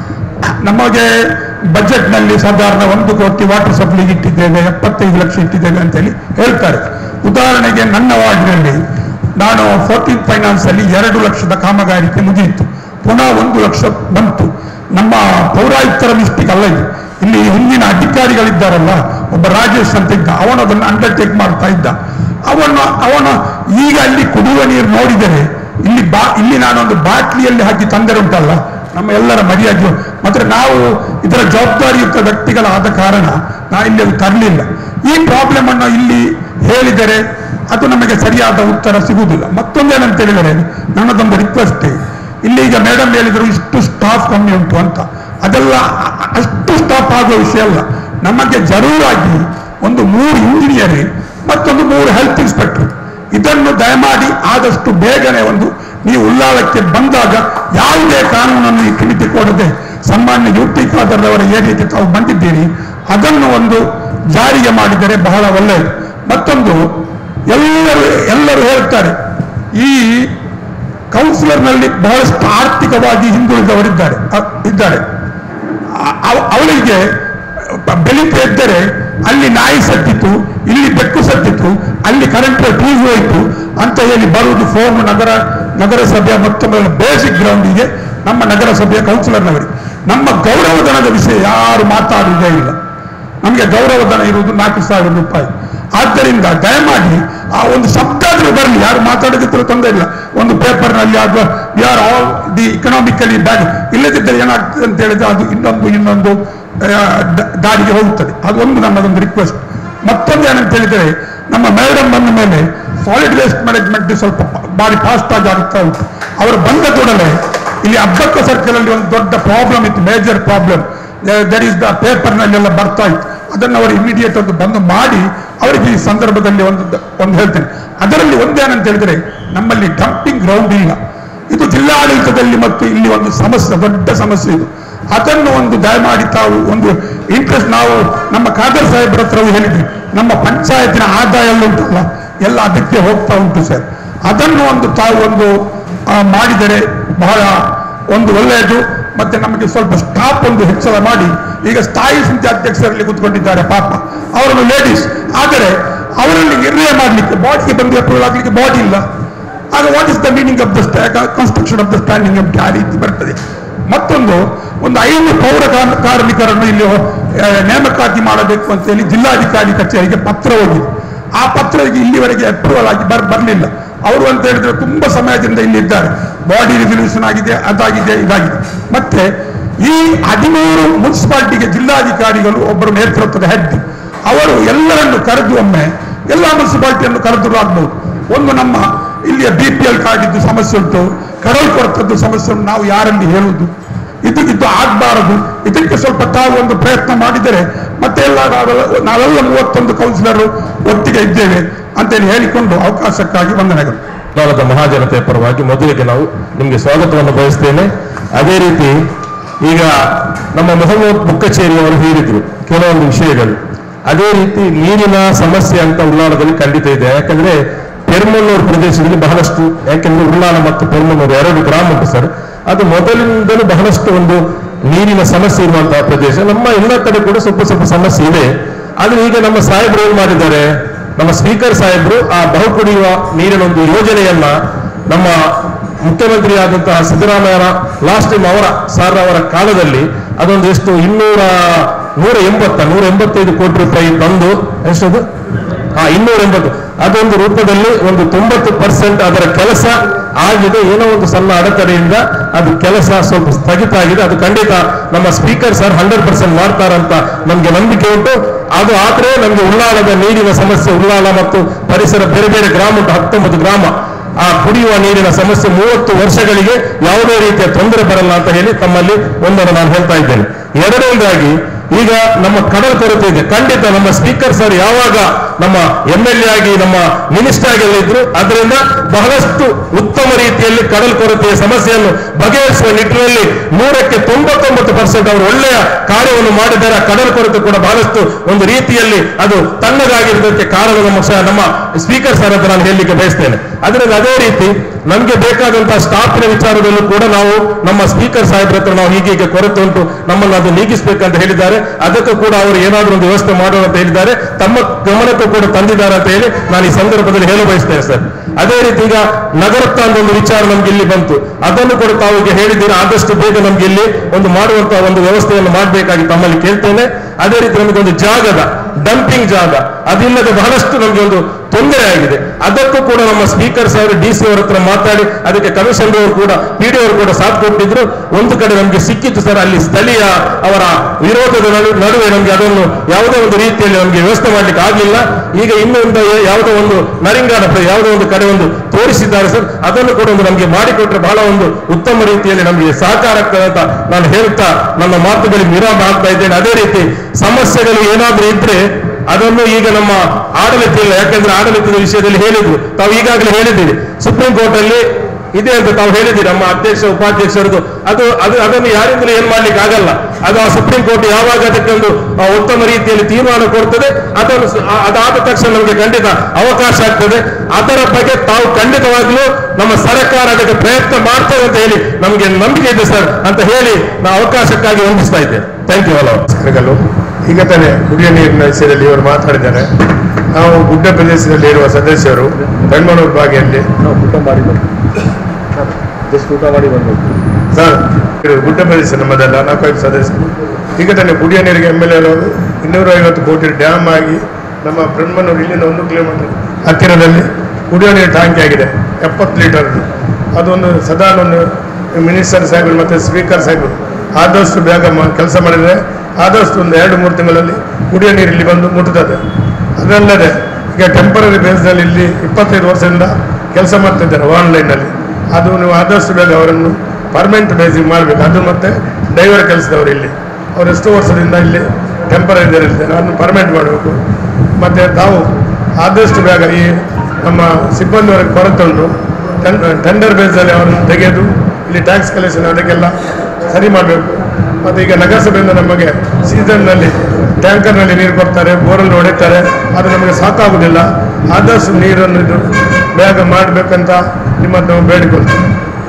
ನಮಗೆ ಬಜೆಟ್ನಲ್ಲಿ ಸಾಧಾರಣ ಒಂದು ಕೋಟಿ ವಾಟರ್ ಸಪ್ಲೈಗೆ ಇಟ್ಟಿದ್ದೇವೆ ಎಪ್ಪತ್ತೈದು ಲಕ್ಷ ಇಟ್ಟಿದ್ದೇವೆ ಅಂತೇಳಿ ಹೇಳ್ತಾರೆ ಉದಾಹರಣೆಗೆ ನನ್ನ ವಾರ್ಡ್ನಲ್ಲಿ ನಾನು ಫೋರ್ಟೀನ್ ಫೈನಾನ್ಸ್ ಅಲ್ಲಿ ಎರಡು ಲಕ್ಷದ ಕಾಮಗಾರಿಕೆ ಮುಗಿಯಿತು ಪುನಃ ಒಂದು ಲಕ್ಷ ಬಂತು ನಮ್ಮ ಪೌರಾಯುಕ್ತರ ಮಿಸ್ಟೇಕ್ ಅಲ್ಲ ಇದು ಇಲ್ಲಿ ಹಿಂದಿನ ಅಧಿಕಾರಿಗಳಿದ್ದಾರಲ್ಲ ಒಬ್ಬ ರಾಜೇಶ್ ಅಂತ ಇದ್ದ ಅವನು ಅದನ್ನು ಅಂಡರ್ಟೇಕ್ ಮಾಡ್ತಾ ಇದ್ದ ಅವನು ಅವನು ಈಗ ಅಲ್ಲಿ ಕುಡಿಯುವ ನೀರು ನೋಡಿದರೆ ಇಲ್ಲಿ ಬಾ ಇಲ್ಲಿ ನಾನೊಂದು ಬಾಟ್ಲಿಯಲ್ಲಿ ಹಾಕಿ ತಂದರೆ ಉಂಟಲ್ಲ ನಮ್ಮ ಎಲ್ಲರ ಮರ್ಯಾದೆ ಮಾತ್ರ ನಾವು ಇದರ ಜವಾಬ್ದಾರಿಯುತ ವ್ಯಕ್ತಿಗಳಾದ ಕಾರಣ ನಾ ಇಲ್ಲಿ ಅದು ತರಲಿಲ್ಲ ಈ ಪ್ರಾಬ್ಲಮ್ ಅನ್ನು ಇಲ್ಲಿ ಹೇಳಿದರೆ ಅದು ನಮಗೆ ಸರಿಯಾದ ಉತ್ತರ ಸಿಗುವುದಿಲ್ಲ ಮತ್ತೊಂದೇನಂತ ಹೇಳಿದರೆ ನನ್ನದೊಂದು ರಿಕ್ವೆಸ್ಟ್ ಇಲ್ಲಿ ಈಗ ಮೇಡಮ್ ಹೇಳಿದ್ರು ಇಷ್ಟು ಸ್ಟಾಫ್ ಕಮ್ಮಿ ಉಂಟು ಅಂತ ಅದೆಲ್ಲ ಅ- ಅ- ಅಷ್ಟು ಸ್ಟಾಫ್ ಆಗುವ ವಿಷಯ ಅಲ್ಲ ನಮಗೆ ಜರೂರಾಗಿ ಒಂದು ಮೂರು ಇಂಜಿನಿಯರ್ ಮತ್ತೊಂದು ಮೂರು ಹೆಲ್ತ್ ಇನ್ಸ್ಪೆಕ್ಟರ್ ಇದನ್ನು ದಯಮಾಡಿ ಆದಷ್ಟು ಬೇಗನೆ ಒಂದು ನೀವು ಉಳ್ಳಾಳಕ್ಕೆ ಬಂದಾಗ ಯಾವುದೇ ಕಾನೂನನ್ನು ಈ ಕಮಿಟಿ ಕೊಡದೆ ಸಾಮಾನ್ಯ ಯು ಟಿ ಖಾದರ್ ಅವರ ಏರಿಯಾಗೆ ತಾವು ಬಂದಿದ್ದೀರಿ ಅದನ್ನು ಒಂದು ಜಾರಿಗೆ ಮಾಡಿದರೆ ಬಹಳ ಒಳ್ಳೆಯದು ಮತ್ತೊಂದು ಎಲ್ಲರೂ ಎಲ್ಲರೂ ಹೇಳ್ತಾರೆ ಈ ಕೌನ್ಸಿಲರ್ನಲ್ಲಿ ಬಹಳಷ್ಟು ಆರ್ಥಿಕವಾಗಿ ಹಿಂದುಳಿದವರಿದ್ದಾರೆ ಅ- ಇದ್ದಾರೆ ಅ- ಅವ- ಅವಳಿಗೆ ಬ- ಬೆಳಿಗ್ಗೆ ಎದ್ದರೆ ಅಲ್ಲಿ ನಾಯಿ ಸತ್ತಿತ್ತು ಇಲ್ಲಿ ಬೆಕ್ಕು ಸತ್ತಿತ್ತು ಅಲ್ಲಿ ಕರೆಂಟ್ ಟ್ಯೂಸ್ ಹೋಯಿತು ಅಂತ ಹೇಳಿ ಬರುವುದು ಫೋನ್ ನಗರ ನಗರಸಭೆಯ ಮತ್ತೊಮ್ಮೆ ಬೇಸಿಕ್ ಗ್ರೌಂಡಿಗೆ ನಮ್ಮ ನಗರಸಭೆಯ ಕೌನ್ಸಿಲರ್ನವರಿಗೆ ನಮ್ಮ ಗೌರವಧನದ ವಿಷಯ ಯಾರು ಮಾತಾಡುವುದೇ ಇಲ್ಲ ನಮಗೆ ಗೌರವಧನ ಇರುವುದು ನಾಲ್ಕು ಸಾವಿರ ರೂಪಾಯಿ ಆದ್ದರಿಂದ ದಯಮಾಡಿ ಆ ಒಂದು ಶಬ್ದ ಆದ್ರೂ ಬರಲಿ ಯಾರು ಮಾತಾಡೋದಿದ್ರು ತೊಂದರೆ ಇಲ್ಲ ಒಂದು ಪೇಪರ್ನಲ್ಲಿ ಅಥವಾ we are all the economically bad ಇಲ್ಲದಿದ್ದರೆ ಏನಾಗ್ತದೆ ಅಂತ ಹೇಳಿದ್ರೆ ಅದು ಇನ್ನೊಂದು ಇನ್ನೊಂದು ಆ, ದ- ದಾರಿಗೆ ಹೋಗುತ್ತದೆ ಅದು ಒಂದು ನನ್ನದೊಂದು ರಿಕ್ವೆಸ್ಟ್ ಮತ್ತೊಂದು ಏನಂತ ಹೇಳಿದರೆ ನಮ್ಮ ಮೇಡಮ್ ಬಂದ ಮೇಲೆ ಸಾಲಿಡ್ ವೇಸ್ಟ್ ಮ್ಯಾನೇಜ್ಮೆಂಟ್ ಸ್ವಲ್ಪ ಪ- ಭಾರಿ ಫಾಸ್ಟ್ ಆಗಿ ಆಗ್ತಾ ಉಂಟು ಅವರು ಬಂದ ಕೂಡಲೇ ಇಲ್ಲಿ ಅಬ್ಬಕ್ಕ ಸರ್ಕಲ್ ಅಲ್ಲಿ ಒಂದು ದೊಡ್ಡ ಪ್ರಾಬ್ಲಮ್ ಇತ್ತು major problem there is the ಪೇಪರ್ನಲ್ಲೆಲ್ಲ ಬರ್ತಾ ಇತ್ತು ಅದನ್ನು ಅವರು ಇಮಿಡಿಯೇಟ್ ಒಂದು ಬಂದು ಮಾಡಿ ಅವರಿಗೆ ಈ ಸಂದರ್ಭದಲ್ಲಿ ಒಂದು ಒಂದು ಹೇಳ್ತೇನೆ ಅದರಲ್ಲಿ ಒಂದೇನಂತ ಹೇಳಿದ್ರೆ ನಮ್ಮಲ್ಲಿ ಡಂಪಿಂಗ್ ಗ್ರೌಂಡ್ ಇಲ್ಲ ಇದು ಜಿಲ್ಲಾಡಳಿತದಲ್ಲಿ ಮತ್ತು ಇಲ್ಲಿ ಒಂದು ಸಮಸ್ಯೆ ದೊಡ್ಡ ಸಮಸ್ಯೆ ಇದು ಅದನ್ನು ಒಂದು ದಯಮಾಡಿ ತಾವು ಒಂದು ಇಂಟ್ರೆಸ್ಟ್ ನಾವು ನಮ್ಮ ಖಾದರ್ ಸಾಹೇಬ್ರ ಹತ್ರವೂ ಹೇಳಿದ್ವಿ ನಮ್ಮ ಪಂಚಾಯತಿನ ಆದಾಯ ಎಲ್ಲ ಉಂಟಲ್ಲ ಎಲ್ಲ ಅದಕ್ಕೆ ಹೋಗ್ತಾ ಉಂಟು ಸರ್ ಅದನ್ನು ಒಂದು ತಾವು ಒಂದು ಆ, ಮಾಡಿದರೆ ಬಹಳ ಒಂದು ಒಳ್ಳೆಯದು ಮತ್ತೆ ನಮಗೆ ಸ್ವಲ್ಪ ಸ್ಟಾಫ್ ಒಂದು ಹೆಚ್ಚಳ ಮಾಡಿ ಈಗ ಸ್ಥಾಯಿ ಸಮಿತಿ ಅಧ್ಯಕ್ಷರಲ್ಲಿ ಕೂತ್ಕೊಂಡಿದ್ದಾರೆ ಪಾಪ ಅವರನ್ನು ಲೇಡೀಸ್ ಆದರೆ ಅವರಲ್ಲಿ ನಿರ್ಣಯ ಮಾಡಲಿಕ್ಕೆ ಬಾಡಿಗೆ ಬಂದು ಅಪ್ರೂವಲ್ ಆಗಲಿಕ್ಕೆ ಬಾಡಿ ಇಲ್ಲ ಆಗ what is the meaning of the construction of the standing ಎಂಟಿ ಆ ರೀತಿ ಬರ್ತದೆ ಮತ್ತೊಂದು ಒಂದು ಐದು ಪೌರ ಕಾರ್- ಕಾರ್ಮಿಕರನ್ನು ಇಲ್ಲಿ ಆ, ನೇಮಕಾತಿ ಮಾಡಬೇಕು ಅಂತೇಳಿ ಜಿಲ್ಲಾಧಿಕಾರಿ ಕಚೇರಿಗೆ ಪತ್ರ ಹೋಗಿದೆ ಆ ಪತ್ರ ಈಗ ಇಲ್ಲಿವರೆಗೆ ಅಪ್ರೂವಲ್ ಆಗಿ ಬರ್ ಬರಲಿಲ್ಲ ಅವರು ಅಂತ ಹೇಳಿದ್ರೆ ತುಂಬಾ ಸಮಯದಿಂದ ಇಲ್ಲಿ ಇದ್ದಾರೆ ಬಾಡಿ ರಿಸಲ್ಯೂಷನ್ ಆಗಿದೆ ಅದಾಗಿದೆ ಇದಾಗಿದೆ ಮತ್ತೆ ಈ ಹದಿಮೂರು ಮುನ್ಸಿಪಾಲಿಟಿಗೆ ಜಿಲ್ಲಾಧಿಕಾರಿಗಳು ಒಬ್ಬರು ನೇತೃತ್ವದ ಹೆಡ್ ಅವರು ಎಲ್ಲರನ್ನು ಕರೆದು ಒಮ್ಮೆ ಎಲ್ಲ ಮುನ್ಸಿಪಾಲಿಟಿಯನ್ನು ಕರೆದರೂ ಆಗ್ಬಹುದು ಒಂದು ನಮ್ಮ ಇಲ್ಲಿಯ ಬಿ ಪಿ ಎಲ್ ಕಾರ್ಡ್ ಇದ್ದು ಸಮಸ್ಯೆ ಉಂಟು ಕಡಲ್ ಕೊರತದ್ದು ಸಮಸ್ಯೆ ಉಂಟು ನಾವು ಯಾರಲ್ಲಿ ಹೇಳುವುದು ಇದು ಇದು ಆಗಬಾರದು ಇದಕ್ಕೆ ಸ್ವಲ್ಪ ತಾವು ಒಂದು ಪ್ರಯತ್ನ ಮಾಡಿದರೆ ಮತ್ತೆ ಎಲ್ಲ ನಾವೆಲ್ಲ ನಾವೆಲ್ಲ ಮೂವತ್ತೊಂದು ಕೌನ್ಸಿಲರ್ ಒಟ್ಟಿಗೆ ಇದ್ದೇವೆ ಅಂತೇಳಿ ಹೇಳಿಕೊಂಡು ಅವಕಾಶಕ್ಕಾಗಿ ವಂದನೆಗಳು ಭಾರತ ಮಹಾಜನತೆಯ ಪರವಾಗಿ ಮೊದಲಿಗೆ ನಾವು ನಿಮಗೆ ಸ್ವಾಗತವನ್ನು ಬಯಸ್ತೇನೆ ಅದೇ ರೀತಿ ಈಗ ನಮ್ಮ ಮೊಹಮ್ಮದ್ ಬುಕ್ಕಚೇರಿ ಅವರು ಹೇಳಿದ್ರು ಕೆಲವೊಂದು ವಿಷಯಗಳು ಅದೇ ರೀತಿ ನೀರಿನ ಸಮಸ್ಯೆ ಅಂತ ಉಳ್ಳಾಳದಲ್ಲಿ ಖಂಡಿತ ಇದೆ ಯಾಕಂದ್ರೆ ಪೆರ್ಮನ್ನೂರು ಪ್ರದೇಶದಲ್ಲಿ ಬಹಳಷ್ಟು ಯಾಕೆಂದ್ರೆ ಉಳ್ಳಾಳ ಮತ್ತು ಪೆರ್ಮನ್ನೂರು ಎರಡು ಗ್ರಾಮ ಉಂಟು ಸರ್ ಅದು ಮೊದಲಿನಿಂದಲೂ ಬಹಳಷ್ಟು ಒಂದು ನೀರಿನ ಸಮಸ್ಯೆ ಇರುವಂತಹ ಪ್ರದೇಶ ನಮ್ಮ ಎಲ್ಲ ಕಡೆ ಕೂಡ ಸ್ವಲ್ಪ ಸ್ವಲ್ಪ ಸಮಸ್ಯೆ ಇದೆ ಆದ್ರೆ ಈಗ ನಮ್ಮ ಸಾಹೇಬರು ಏನ್ ಮಾಡಿದ್ದಾರೆ ನಮ್ಮ ಸ್ಪೀಕರ್ ಸಾಹೇಬರು ಆ ಬಹು ಕುಡಿಯುವ ನೀರಿನ ಒಂದು ಯೋಜನೆಯನ್ನ ನಮ್ಮ ಮುಖ್ಯಮಂತ್ರಿ ಆದಂತಹ ಸಿದ್ದರಾಮಯ್ಯರ ಲಾಸ್ಟ್ ಟೈಮ್ ಅವರ ಸಾರ್ ಅವರ ಕಾಲದಲ್ಲಿ ಅದೊಂದು ಎಷ್ಟು ಇನ್ನೂರ ನೂರ ಎಂಬತ್ತ ನೂರ ಎಂಬತ್ತೈದು ಕೋಟಿ ರೂಪಾಯಿ ತಂದು ಎಷ್ಟದು ಹಾ ಇನ್ನೂರ ಎಂಬತ್ತು ಅದೊಂದು ರೂಪದಲ್ಲಿ ಒಂದು ತೊಂಬತ್ತು ಪರ್ಸೆಂಟ್ ಅದರ ಕೆಲಸ ಆಗಿದೆ ಏನೋ ಒಂದು ಸಣ್ಣ ಅಡೆತಡೆಯಿಂದ ಅದು ಕೆಲಸ ಸ್ವಲ್ಪ ಸ್ಥಗಿತ ಆಗಿದೆ ಅದು ಖಂಡಿತ ನಮ್ಮ ಸ್ಪೀಕರ್ ಸರ್ ಹಂಡ್ರೆಡ್ ಪರ್ಸೆಂಟ್ ಮಾಡ್ತಾರಂತ ನಮ್ಗೆ ನಂಬಿಕೆ ಉಂಟು ಅದು ಆದ್ರೆ ನಮ್ಗೆ ಉಳ್ಳಾಳದ ನೀರಿನ ಸಮಸ್ಯೆ ಉಳ್ಳಾಳ ಮತ್ತು ಪರಿಸರ ಬೇರೆ ಬೇರೆ ಗ್ರಾಮ ಉಂಟು ಹತ್ತೊಂಬತ್ತು ಗ್ರಾಮ ಆ ಕುಡಿಯುವ ನೀರಿನ ಸಮಸ್ಯೆ ಮೂವತ್ತು ವರ್ಷಗಳಿಗೆ ಯಾವುದೇ ರೀತಿಯ ತೊಂದರೆ ಬರಲ್ಲ ಅಂತ ಹೇಳಿ ತಮ್ಮಲ್ಲಿ ಒಂದನ್ನು ನಾನು ಹೇಳ್ತಾ ಇದ್ದೇನೆ ಎರಡನೇದಾಗಿ ಈಗ ನಮ್ಮ ಕಡಲ್ ಕೊರತೆ ಇದೆ ಖಂಡಿತ ನಮ್ಮ ಸ್ಪೀಕರ್ ಸರ್ ಯಾವಾಗ ನಮ್ಮ ಎಂ ಎಲ್ ಎ ಆಗಿ ನಮ್ಮ ಮಿನಿಸ್ಟರ್ ಆಗಿ ಎಲ್ಲ ಇದ್ರು ಅದರಿಂದ ಬಹಳಷ್ಟು ಉತ್ತಮ ರೀತಿಯಲ್ಲಿ ಕಡಲ್ ಕೊರತೆಯ ಸಮಸ್ಯೆಯನ್ನು ಬಗೆಹರಿಸುವ ನಿಟ್ಟಿನಲ್ಲಿ ನೂರಕ್ಕೆ ತೊಂಬತ್ತೊಂಬತ್ತು ಪರ್ಸೆಂಟ್ ಅವರು ಒಳ್ಳೆಯ ಕಾರ್ಯವನ್ನು ಮಾಡಿದ್ದಾರೆ ಆ ಕಡಲ್ ಕೊರತೆ ಕೂಡ ಬಹಳಷ್ಟು ಒಂದು ರೀತಿಯಲ್ಲಿ ಅದು ತಣ್ಣಗಾಗಿರೋದಕ್ಕೆ ಕಾರಣ ನಮ್ಮ ಸ- ನಮ್ಮ ಸ್ಪೀಕರ್ ಸರ್ ಅಂತ ನಾನು ಹೇಳಲಿಕ್ಕೆ ಬಯಸ್ತೇನೆ ಅದರಿಂದ ಅದೇ ರೀತಿ ನಮಗೆ ಬೇಕಾದಂತಹ ಸ್ಟಾಫಿನ ವಿಚಾರದಲ್ಲೂ ಕೂಡ ನಾವು ನಮ್ಮ ಸ್ಪೀಕರ್ ಸಾಹೇಬ್ರ ಹತ್ರ ನಾವು ಹೀಗೆ ಹೀಗೆ ಕೊರತೆ ಉಂಟು ನಮ್ಮನ್ನು ಅದು ನೀಗಿಸಬೇಕಂತ ಹೇಳಿದ್ದಾರೆ ಅದಕ್ಕೂ ಕೂಡ ಅವರು ಏನಾದರೂ ಒಂದು ವ್ಯವಸ್ಥೆ ಮಾಡೋಣ ಅಂತ ಹೇಳಿದ್ದಾರೆ ತಮ್ಮ ಗಮನಕ್ಕೂ ಕೂಡ ತಂದಿದ್ದಾರೆ ಅಂತ ಹೇಳಿ ನಾನು ಈ ಸಂದರ್ಭದಲ್ಲಿ ಹೇಳ ಬಯಸ್ತೇನೆ ಸರ್ ಅದೇ ರೀತಿ ಈಗ ನಗರತ್ತ ಅಂತ ಒಂದು ವಿಚಾರ ನಮ್ಗೆ ಇಲ್ಲಿ ಬಂತು ಅದನ್ನು ಕೂಡ ತಾವು ಈಗ ಹೇಳಿದ್ದೀರಾ ಆದಷ್ಟು ಬೇಗ ನಮ್ಗೆ ಇಲ್ಲಿ ಒಂದು ಮಾಡುವಂತಹ ಒಂದು ವ್ಯವಸ್ಥೆಯನ್ನು ಮಾಡಬೇಕಾಗಿ ತಮ್ಮಲ್ಲಿ ಕೇಳ್ತೇನೆ ಅದೇ ರೀತಿ ನಮಗೆ ಒಂದು ಜಾಗದ ಡಂಪಿಂಗ್ ಜಾಗ ಅದಿಲ್ಲದೆ ಬಹಳಷ್ಟು ನಮಗೆ ಒಂದು ತೊಂದರೆ ಆಗಿದೆ ಅದಕ್ಕೂ ಕೂಡ ನಮ್ಮ ಸ್ಪೀಕರ್ ಸಾಹೇಬ್ ಡಿ ಸಿ ಅವರ ಹತ್ರ ಮಾತಾಡಿ ಅದಕ್ಕೆ ಕಮಿಷನರ್ ಅವರು ಕೂಡ ಪಿ ಡಿ ಅವರು ಕೂಡ ಸಾಥ್ ಕೊಟ್ಟಿದ್ರು ಒಂದು ಕಡೆ ನಮಗೆ ಸಿಕ್ಕಿತ್ತು ಸರ್ ಅಲ್ಲಿ ಸ್ಥಳೀಯ ಅವರ ವಿರೋಧದ ನಡು- ನಡುವೆ ನಮಗೆ ಅದನ್ನು ಯಾವುದೇ ಒಂದು ರೀತಿಯಲ್ಲಿ ನಮಗೆ ವ್ಯವಸ್ಥೆ ಮಾಡ್ಲಿಕ್ಕೆ ಆಗಲಿಲ್ಲ ಈಗ ಇನ್ನೊಂದು ಯಾವುದೋ ಒಂದು ನರಿಂಗಾನ ಪ್ರ- ಯಾವುದೋ ಒಂದು ಕಡೆ ಒಂದು ತೋರಿಸಿದ್ದಾರೆ ಸರ್ ಅದನ್ನು ಕೂಡ ಒಂದು ನಮಗೆ ಮಾಡಿಕೊಟ್ರೆ ಬಹಳ ಒಂದು ಉತ್ತಮ ರೀತಿಯಲ್ಲಿ ನಮಗೆ ಸಹಕಾರ ಆಗ್ತದೆ ಅಂತ ನಾನು ಹೇಳ್ತಾ ನನ್ನ ಮಾತುಗಳಿಗೆ ವಿರಾಮ ಆಗ್ತಾ ಇದ್ದೇನೆ ಅದೇ ರೀತಿ ಸಮಸ್ಯೆಗಳು ಏನಾದ್ರೂ ಇದ್ರೆ ಅದನ್ನು ಈಗ ನಮ್ಮ ಆಡಳಿತ ಇಲ್ಲ ಯಾಕಂದ್ರೆ ಆಡಳಿತದ ವಿಷಯದಲ್ಲಿ ಹೇಳಿದ್ರು ತಾವು ಈಗಾಗಲೇ ಹೇಳಿದ್ದೀರಿ ಸುಪ್ರೀಂ ಕೋರ್ಟ್ ಅಲ್ಲಿ ಇದೆ ಅಂತ ತಾವು ಹೇಳಿದ್ದೀರಿ ನಮ್ಮ ಅಧ್ಯಕ್ಷ ಉಪಾಧ್ಯಕ್ಷರದು ಅದು ಅದು ಅದನ್ನು ಯಾರಿಂದಲೂ ಏನ್ ಮಾಡ್ಲಿಕ್ಕೆ ಆಗಲ್ಲ ಅದು ಆ ಸುಪ್ರೀಂ ಕೋರ್ಟ್ ಯಾವಾಗ ಅದಕ್ಕೆ ಒಂದು ಆ, ಉತ್ತಮ ರೀತಿಯಲ್ಲಿ ತೀರ್ಮಾನ ಕೊಡ್ತದೆ ಅದನ್ನು ಸ- ಆ- ಅದಾದ ತಕ್ಷಣ ನಮಗೆ ಖಂಡಿತ ಅವಕಾಶ ಆಗ್ತದೆ ಅದರ ಬಗ್ಗೆ ತಾವು ಖಂಡಿತವಾಗ್ಲೂ ನಮ್ಮ ಸರ್ಕಾರ ಅದಕ್ಕೆ ಪ್ರಯತ್ನ ಮಾಡ್ತದೆ ಅಂತ ಹೇಳಿ ನಮಗೆ ನಂಬಿಕೆ ಇದೆ ಸರ್ ಅಂತ ಹೇಳಿ ನಾವು ಅವಕಾಶಕ್ಕಾಗಿ ವಂದಿಸ್ತಾ ಇದ್ದೇನೆ ಥ್ಯಾಂಕ್ ಯು ಆಲ್ ಗಳು ಈಗ ತಾನೇ ಕುಡಿಯ ನೀರಿನ ವಿಷಯದಲ್ಲಿ ಇವರು ಮಾತಾಡಿದ್ದಾರೆ ನಾವು ಗುಡ್ಡ ಪ್ರದೇಶದಲ್ಲಿ ಇರುವ ಸದಸ್ಯರು ಬೆಂಗಳೂರು ಭಾಗಿಯಲ್ಲಿ ಊಟ ಮಾಡಿ ಜಸ್ಟ್ ಊಟ ಮಾಡಿ ಬಂದು ಸರ್ ಇದು ಗುಡ್ಡ ಪ್ರದೇಶ ನಮ್ಮದಲ್ಲ ನಾಲ್ಕೈದು ಸದಸ್ಯರು ಈಗ ತಾನೇ ಕುಡಿಯ ನೀರಿಗೆ ಎಮ್ ಎಲ್ ಎ ಇನ್ನೂರ ಐವತ್ತು ಕೋಟಿ ಡ್ಯಾಮ್ ಆಗಿ ನಮ್ಮ ಬ್ರಹ್ಮನೂರು ಇಲ್ಲಿಂದ ಒಂದು ಕಿಲೋಮೀಟರ್ ಹತ್ತಿರದಲ್ಲಿ ಕುಡಿಯೋ ನೀರು ಟ್ಯಾಂಕಿ ಆಗಿದೆ ಎಪ್ಪತ್ತು ಲೀಟರ್ ಅದೊಂದು ಸದಾ ಒಂದು ಮಿನಿಸ್ಟರ್ ಸಾಹೇಬರು ಮತ್ತು ಸ್ಪೀಕರ್ ಸಾಹೇಬರು ಆದಷ್ಟು ಬೇಗ ಕೆಲಸ ಮಾಡಿದರೆ ಆದಷ್ಟು ಒಂದು ಎರಡು ಮೂರು ತಿಂಗಳಲ್ಲಿ ಕುಡಿಯೋ ನೀರು ಇಲ್ಲಿ ಬಂದು ಮುಟ್ಟುತ್ತದೆ ಅದಲ್ಲದೆ ಈಗ ಟೆಂಪರರಿ ಬೇಸ್ನಲ್ಲಿ ಇಲ್ಲಿ ಇಪ್ಪತ್ತೈದು ವರ್ಷದಿಂದ ಕೆಲಸ ಮಾಡ್ತಿದ್ದಾರೆ ಆನ್ಲೈನಲ್ಲಿ ಅದು ನೀವು ಆದಷ್ಟು ಬೇಗ ಅವರನ್ನು ಪರ್ಮನೆಂಟ್ ಬೇಸಿಗೆ ಮಾಡಬೇಕು ಅದು ಮತ್ತು ಡೈವರ್ ಕೆಲಸದವರು ಇಲ್ಲಿ ಅವರು ಎಷ್ಟು ವರ್ಷದಿಂದ ಇಲ್ಲಿ ಟೆಂಪರರಿ ಇದ್ದಾರೆ ಅದನ್ನು ಪರ್ಮನೆಂಟ್ ಮಾಡಬೇಕು ಮತ್ತು ತಾವು ಆದಷ್ಟು ಬೇಗ ಈ ನಮ್ಮ ಸಿಬ್ಬಂದಿಯವರಿಗೆ ಕೊರತೆ ಉಂಟು ಟೆಂಡರ್ ಬೇಸ್ನಲ್ಲಿ ಅವರನ್ನು ತೆಗೆದು ಇಲ್ಲಿ ಟ್ಯಾಕ್ಸ್ ಕಲೆಕ್ಷನ್ ಅದಕ್ಕೆಲ್ಲ ಸರಿ ಮಾಡಬೇಕು ಮತ್ತು ಈಗ ನಗರಸಭೆಯಿಂದ ನಮಗೆ ಸೀಸನ್ನಲ್ಲಿ ಟ್ಯಾಂಕರ್ನಲ್ಲಿ ನೀರು ಕೊಡ್ತಾರೆ ಬೋರಲ್ಲಿ ಹೊಡಿತಾರೆ ಅದು ನಮಗೆ ಸಾಕಾಗುವುದಿಲ್ಲ ಆದಷ್ಟು ನೀರನ್ನು ಇದು ಬೇಗ ಮಾಡಬೇಕಂತ ನಿಮ್ಮ ಹತ್ರ ಬೇಡಿಕೊಳ್ತೇನೆ